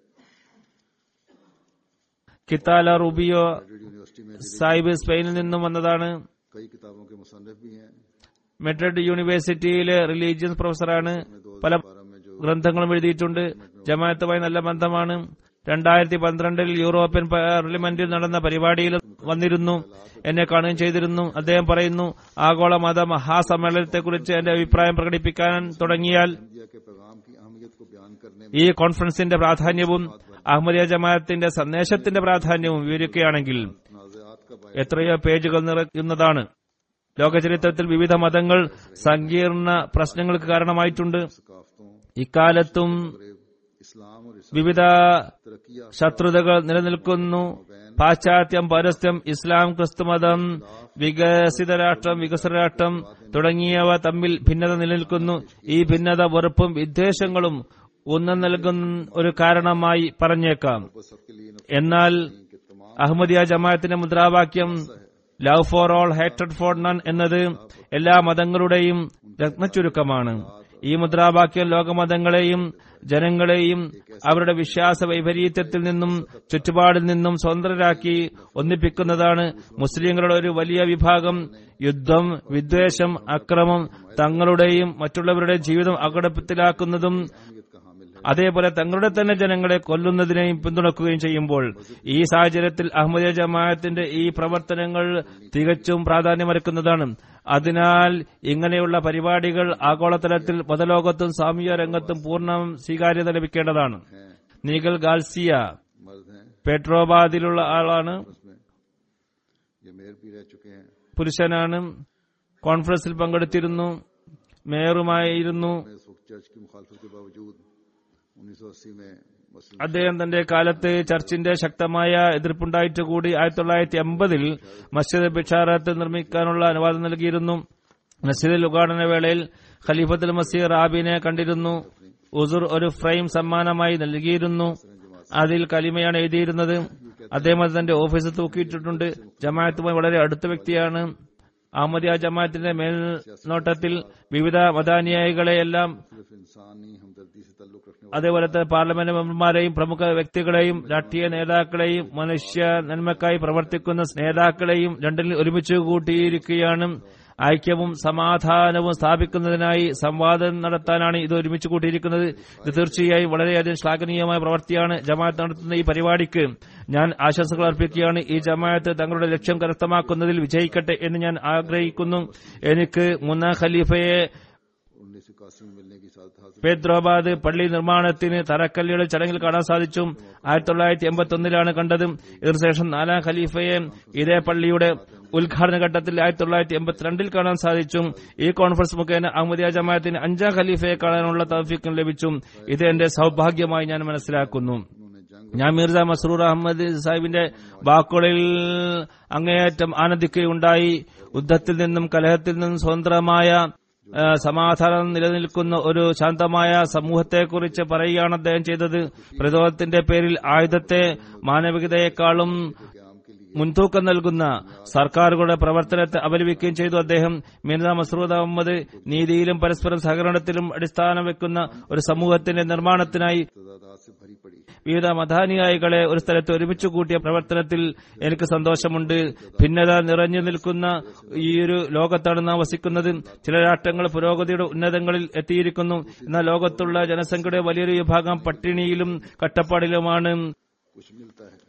കിത്താല റൂബിയോ मैड्रिड यूनिवर्सिटी में സാഹിബ് സ്പെയിനിൽ നിന്നും വന്നതാണ് कई किताबों के मुसन्फ भी हैं മെഡ്രിഡ് യൂണിവേഴ്സിറ്റിയിലെ റിലീജിയൻസ് പ്രൊഫസറാണ് പല बारह में जो ഗ്രന്ഥങ്ങളും എഴുതിയിട്ടുണ്ട് ജമാഅത്തുമായി നല്ല ബന്ധമാണ് രണ്ടായിരത്തി പന്ത്രണ്ടിൽ യൂറോപ്യൻ പാർലമെന്റിൽ നടന്ന പരിപാടിയിൽ വന്നിരുന്നു എന്നെ കാണുകയും ചെയ്തിരുന്നു അദ്ദേഹം പറയുന്നു ആഗോള മത മഹാസമ്മേളനത്തെക്കുറിച്ച് എന്റെ അഭിപ്രായം പ്രകടിപ്പിക്കാൻ തുടങ്ങിയാൽ इंडिया के पैगाम की अहमियत को बयान करने में ഈ കോൺഫറൻസിന്റെ പ്രാധാന്യവും അഹമ്മദിയ ജമാഅത്തിന്റെ സന്ദേശത്തിന്റെ പ്രാധാന്യവും വിവരിക്കുകയാണെങ്കിൽ तनाज़ात का बायस എത്രയോ പേജുകൾ നിറയ്ക്കുന്നതാണ് ലോകചരിത്രത്തിൽ വിവിധ മതങ്ങൾ സങ്കീർണ പ്രശ്നങ്ങൾക്ക് കാരണമായിട്ടുണ്ട് सकाफतों ഇക്കാലത്തും फरेब, इस्लाम और इस्लाम വിവിധ तरक्की ശത്രുതകൾ നിലനിൽക്കുന്നു പാശ്ചാത്യം പൗരസ്ത്യം ഇസ്ലാം ക്രിസ്തുമതം വികസിത രാഷ്ട്രം വികസന രാഷ്ട്രം തുടങ്ങിയവ തമ്മിൽ ഭിന്നത നിലനിൽക്കുന്നു ഈ ഭിന്നത വെറുപ്പും വിദ്വേഷങ്ങളും ഊന്നൽ നൽകുന്ന ഒരു കാരണമായി പറഞ്ഞേക്കാം बसत के लिए എന്നാൽ के तमाम അഹമ്മദിയ ജമാഅത്തിന്റെ മുദ്രാവാക്യം ലവ് ഫോർ ഓൾ ഹേറ്റഡ് ഫോർ നൺ എന്നത് എല്ലാ മതങ്ങളുടെയും രത്നച്ചുരുക്കമാണ് ഈ മുദ്രാവാക്യം ലോകമതങ്ങളെയും ജനങ്ങളെയും അവരുടെ വിശ്വാസ വൈപരീത്യത്തിൽ നിന്നും ചുറ്റുപാടിൽ നിന്നും സ്വതന്ത്രരാക്കി ഒന്നിപ്പിക്കുന്നതാണ് മുസ്ലിങ്ങളുടെ ഒരു വലിയ വിഭാഗം യുദ്ധം വിദ്വേഷം അക്രമം തങ്ങളുടെയും മറ്റുള്ളവരുടെ ജീവിതം അപകടത്തിലാക്കുന്നതും का हामिल है അതേപോലെ തങ്ങളുടെ തന്നെ ജനങ്ങളെ കൊല്ലുന്നതിനെയും പിന്തുണക്കുകയും ചെയ്യുമ്പോൾ ഈ സാഹചര്യത്തിൽ അഹമ്മദിയ ജമാഅത്തിന്റെ ഈ പ്രവർത്തനങ്ങൾ തികച്ചും പ്രാധാന്യമർക്കുന്നതാണ് അതിനാൽ ഇങ്ങനെയുള്ള പരിപാടികൾ ആഗോളതലത്തിൽ മതലോകത്തും സാമൂഹ്യ രംഗത്തും പൂർണ്ണ സ്വീകാര്യത ലഭിക്കേണ്ടതാണ് നീഗൽ ഗാൽസിയ मर्द हैं പെട്രോബാദിലുള്ള ആളാണ് उसमें ये मेयर भी रह चुके हैं പുരുഷനാണ് കോൺഫറൻസിൽ പങ്കെടുത്തിരുന്നു മേയറുമായിരുന്നു मैं इस वक्त चर्च की मुखालफत के बावजूद 1980 में मस्जिद അദ്ദേഹം തന്റെ കാലത്ത് ചർച്ചിന്റെ ശക്തമായ എതിർപ്പുണ്ടായിട്ട് കൂടി ആയിരത്തി തൊള്ളായിരത്തി എൺപതിൽ മസ്ജിദ് ബിഷാറത്ത് നിർമ്മിക്കാനുള്ള അനുവാദം നൽകിയിരുന്നു മസ്ജിദിൽ ഉദ്ഘാടന വേളയിൽ ഖലീഫത്തുൽ മസീർ റാബിനെ കണ്ടിരുന്നു ഉസുർ ഒരു ഫ്രെയിം സമ്മാനമായി നൽകിയിരുന്നു അതിൽ കലിമയാണ് എഴുതിയിരുന്നത് അദ്ദേഹം അത് തന്റെ ഓഫീസിൽ തൂക്കിയിട്ടിട്ടുണ്ട് ജമാഅത്തുമായി വളരെ അടുത്ത വ്യക്തിയാണ് അഹമ്മദിയ ജമാഅത്തിന്റെ മേൽനോട്ടത്തിൽ വിവിധ മതാനുയായികളെയെല്ലാം सिर्फ इंसानी हमदर्दी से ताल्लुक रखने അതേപോലെ തന്നെ പാർലമെന്റ് മെമ്പർമാരെയും പ്രമുഖ വ്യക്തികളെയും രാഷ്ട്രീയ നേതാക്കളെയും മനുഷ്യ നന്മക്കായി പ്രവർത്തിക്കുന്ന നേതാക്കളെയും ലണ്ടനിൽ ഒരുമിച്ച് കൂട്ടിയിരിക്കുകയാണ് ഐക്യവും സമാധാനവും സ്ഥാപിക്കുന്നതിനായി സംവാദം നടത്താനാണ് ഇത് ഒരുമിച്ച് കൂട്ടിയിരിക്കുന്നത് ഇത് തീർച്ചയായും വളരെയധികം ശ്ലാഘനീയമായ പ്രവൃത്തിയാണ് ജമാഅത്ത് നടത്തുന്ന ഈ പരിപാടിക്ക് ഞാൻ ആശംസകൾ അർപ്പിക്കുകയാണ് ഈ ജമാഅത്ത് തങ്ങളുടെ ലക്ഷ്യം കരസ്ഥമാക്കുന്നതിൽ വിജയിക്കട്ടെ എന്ന് ഞാൻ ആഗ്രഹിക്കുന്നു എനിക്ക് മൂന്നാം ഖലീഫയെ उन्नीस सौ इक्यासी में मिलने की साथ हासिल പേദ്രോബാദ് പള്ളി നിർമ്മാണത്തിന് തറക്കല്ലിയുടെ ചടങ്ങിൽ കാണാൻ സാധിച്ചു ആയിരത്തി തൊള്ളായിരത്തി എൺപത്തി ഒന്നിലാണ് കണ്ടത് ഇതിനുശേഷം നാലാം ഖലീഫയെ ഇതേ പള്ളിയുടെ ഉദ്ഘാടന ഘട്ടത്തിൽ ആയിരത്തി തൊള്ളായിരത്തി എൺപത്തിരണ്ടിൽ കാണാൻ സാധിച്ചു ഈ കോൺഫറൻസ് മുഖേന അഹമ്മദിയ ജമാഅത്തിന് അഞ്ചാം ഖലീഫയെ കാണാനുള്ള തൗഫീഖും ലഭിച്ചു ഇത് എന്റെ സൗഭാഗ്യമായി ഞാൻ മനസ്സിലാക്കുന്നു उन्होंने जंग ഞാൻ മിർസ മസ്രൂർ അഹമ്മദ് സാഹിബിന്റെ വാക്കുകളിൽ അങ്ങേയറ്റം ആനന്ദിക്കുകയുണ്ടായി യുദ്ധത്തിൽ നിന്നും കലഹത്തിൽ നിന്നും സ്വതന്ത്രമായ ആ, സമാധാനം നിലനിൽക്കുന്ന ഒരു ശാന്തമായ സമൂഹത്തെക്കുറിച്ച് പറയുകയാണ് അദ്ദേഹം ചെയ്തത് പ്രതിരോധത്തിന്റെ പേരിൽ ആയുധത്തെ മാനവികതയെക്കാളും क्याम के लिए മുൻതൂക്കം നൽകുന്ന സർക്കാരുകളുടെ പ്രവർത്തനത്തെ അപലപിക്കുകയും ചെയ്തു അദ്ദേഹം മിർസ മസ്രൂദ് അഹമ്മദ് നീതിയിലും പരസ്പരം സഹകരണത്തിലും അടിസ്ഥാനം വെക്കുന്ന ഒരു സമൂഹത്തിന്റെ നിർമ്മാണത്തിനായി तदादाद से भरी पड़ी വിവിധ മതാനുയായികളെ ഒരു സ്ഥലത്ത് ഒരുമിച്ച് കൂട്ടിയ പ്രവർത്തനത്തിൽ എനിക്ക് സന്തോഷമുണ്ട് ഭിന്നത നിറഞ്ഞു നിൽക്കുന്ന ഈ ഒരു ലോകത്താണ് നാം വസിക്കുന്നത് ചില രാഷ്ട്രങ്ങൾ പുരോഗതിയുടെ ഉന്നതങ്ങളിൽ എത്തിയിരിക്കുന്നു എന്നാൽ ലോകത്തുള്ള ജനസംഖ്യയുടെ വലിയൊരു വിഭാഗം പട്ടിണിയിലും കട്ടപ്പാടിലുമാണ് कुछ मिलता है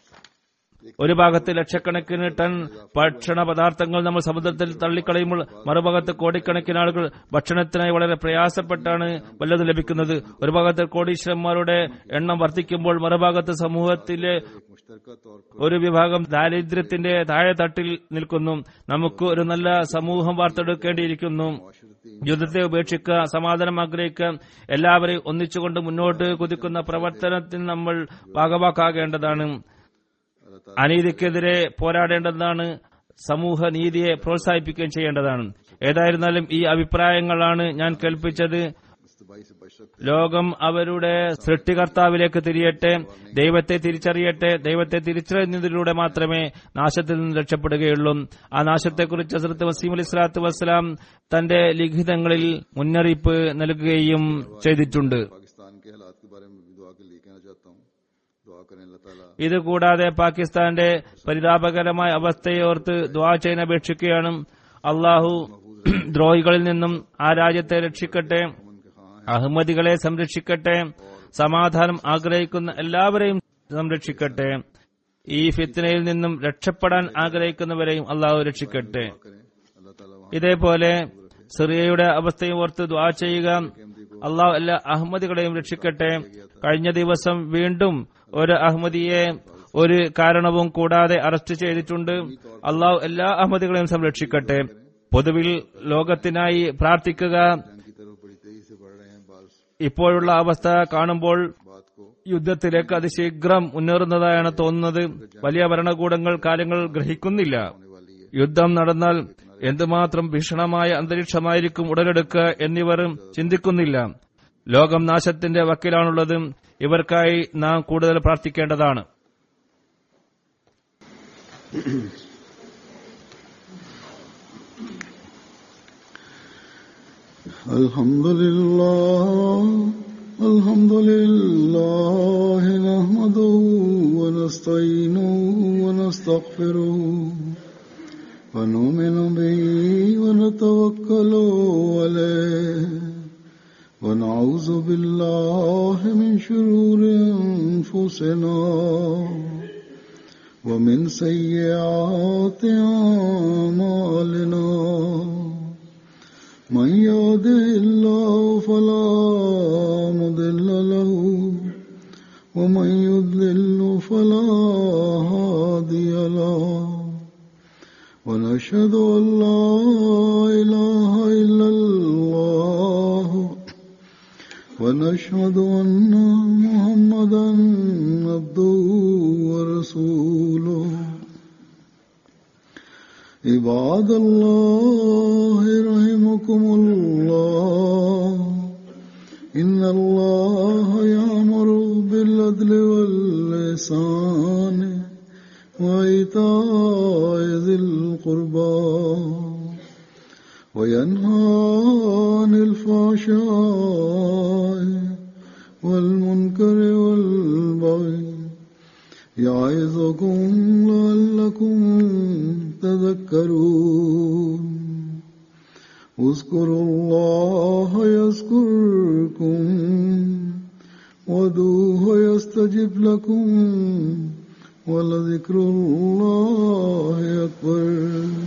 ഒരു ഭാഗത്ത് ലക്ഷക്കണക്കിന് ടൺ ഭക്ഷണ പദാർത്ഥങ്ങൾ നമ്മൾ സമുദ്രത്തിൽ തള്ളിക്കളയുമ്പോൾ മറുഭാഗത്ത് കോടിക്കണക്കിന് ആളുകൾ ഭക്ഷണത്തിനായി വളരെ പ്രയാസപ്പെട്ടാണ് വല്ലതും ലഭിക്കുന്നത് ഒരു ഭാഗത്ത് കോടീശ്വരന്മാരുടെ എണ്ണം വർദ്ധിക്കുമ്പോൾ മറുഭാഗത്ത് സമൂഹത്തിലെ एक मुश्तरका तौर पर ഒരു വിഭാഗം ദാരിദ്ര്യത്തിന്റെ താഴെ തട്ടിൽ നിൽക്കുന്നു നമുക്ക് ഒരു നല്ല സമൂഹം വാർത്തെടുക്കേണ്ടിയിരിക്കുന്നു माशरती യുദ്ധത്തെ ഉപേക്ഷിക്കുക സമാധാനം ആഗ്രഹിക്കുക എല്ലാവരെയും ഒന്നിച്ചുകൊണ്ട് മുന്നോട്ട് കുതിക്കുന്ന പ്രവർത്തനത്തിൽ നമ്മൾ ഭാഗവാക്കാകേണ്ടതാണ് अल्लाह ताला അനീതിക്കെതിരെ പോരാടേണ്ടതാണ് സമൂഹ നീതിയെ പ്രോത്സാഹിപ്പിക്കുകയും ചെയ്യേണ്ടതാണ് ഏതായിരുന്നാലും ഈ അഭിപ്രായങ്ങളാണ് ഞാൻ കേൾപ്പിച്ചത് इस्तबाई से बच सकते ലോകം അവരുടെ സൃഷ്ടികർത്താവിലേക്ക് തിരിയട്ടെ ദൈവത്തെ തിരിച്ചറിയട്ടെ ദൈവത്തെ തിരിച്ചറിയുന്നതിലൂടെ മാത്രമേ നാശത്തിൽ നിന്ന് രക്ഷപ്പെടുകയുള്ളൂ ആ നാശത്തെക്കുറിച്ച് ഹസ്രത്ത് വസീം അലി സ്വലാത്തു വസ്സലാം തന്റെ ലിഖിതങ്ങളിൽ മുന്നറിയിപ്പ് നൽകുകയും ചെയ്തിട്ടുണ്ട് पाकिस्तान के हालात के बारे में भी दुआ के लिए कहना चाहता हूँ दुआ करें अल्लाह ताला ഇത് കൂടാതെ പാകിസ്ഥാന്റെ പരിതാപകരമായ അവസ്ഥയെ ഓർത്ത് ദ്വാ ചെയ്യാൻ അപേക്ഷിക്കുകയാണ് അള്ളാഹു ദ്രോഹികളിൽ നിന്നും ആ രാജ്യത്തെ രക്ഷിക്കട്ടെ उनके खां അഹമ്മദികളെ സംരക്ഷിക്കട്ടെ സമാധാനം ആഗ്രഹിക്കുന്ന എല്ലാവരെയും സംരക്ഷിക്കട്ടെ ഈ ഫിത്തിനയിൽ നിന്നും രക്ഷപ്പെടാൻ ആഗ്രഹിക്കുന്നവരെയും അള്ളാഹു രക്ഷിക്കട്ടെ करें अल्लाह ताला वहाँ ഇതേപോലെ സിറിയയുടെ അവസ്ഥയും ഓർത്ത് ദ്വാ ചെയ്യുക അള്ളാഹു എല്ലാ അഹമ്മദികളെയും രക്ഷിക്കട്ടെ കഴിഞ്ഞ ദിവസം വീണ്ടും ഒരു അഹമ്മദിയെ ഒരു കാരണവും കൂടാതെ അറസ്റ്റ് ചെയ്തിട്ടുണ്ട് അള്ളാഹു എല്ലാ അഹമ്മദികളെയും സംരക്ഷിക്കട്ടെ പൊതുവിൽ ലോകത്തിനായി പ്രാർത്ഥിക്കുക जंग की तरफ बड़ी तेजी से बढ़ रहे हैं बास ഇപ്പോഴുള്ള അവസ്ഥ കാണുമ്പോൾ बात को യുദ്ധത്തിലേക്ക് അതിശീഘ്രം മുന്നേറുന്നതായാണ് തോന്നുന്നത് വലിയ ഭരണകൂടങ്ങൾ കാര്യങ്ങൾ ഗ്രഹിക്കുന്നില്ല होने वाली है യുദ്ധം നടന്നാൽ എന്തുമാത്രം ഭീഷണമായ അന്തരീക്ഷമായിരിക്കും ഉടലെടുക്കുക എന്നിവർ ചിന്തിക്കുന്നില്ല ലോകം നാശത്തിന്റെ വക്കിലാണുള്ളത് ഇവർക്കായി നാം കൂടുതൽ പ്രാർത്ഥിക്കേണ്ടതാണ് الحمد لله الحمد لله نحمده ونستعينه ونستغفره ونؤمن به ونتوكل عليه ونعوذ بالله من شرور أنفسنا ومن سيئات أعمالنا من يهده الله فلا مضل له ومن يضلل فلا هادي له ونشهد أن لا إله إلا الله ونشهد أن محمدا عبده ورسوله عباد الله رحمكم الله إن الله يأمر بالعدل واللسان وإيتاء ذي القربى وينهى عن الفحشاء والمنكر والبغي يعظكم لعلكم تذكرون اذكروا الله يذكركم ودوه يستجب لكم ولذكر الله أكبر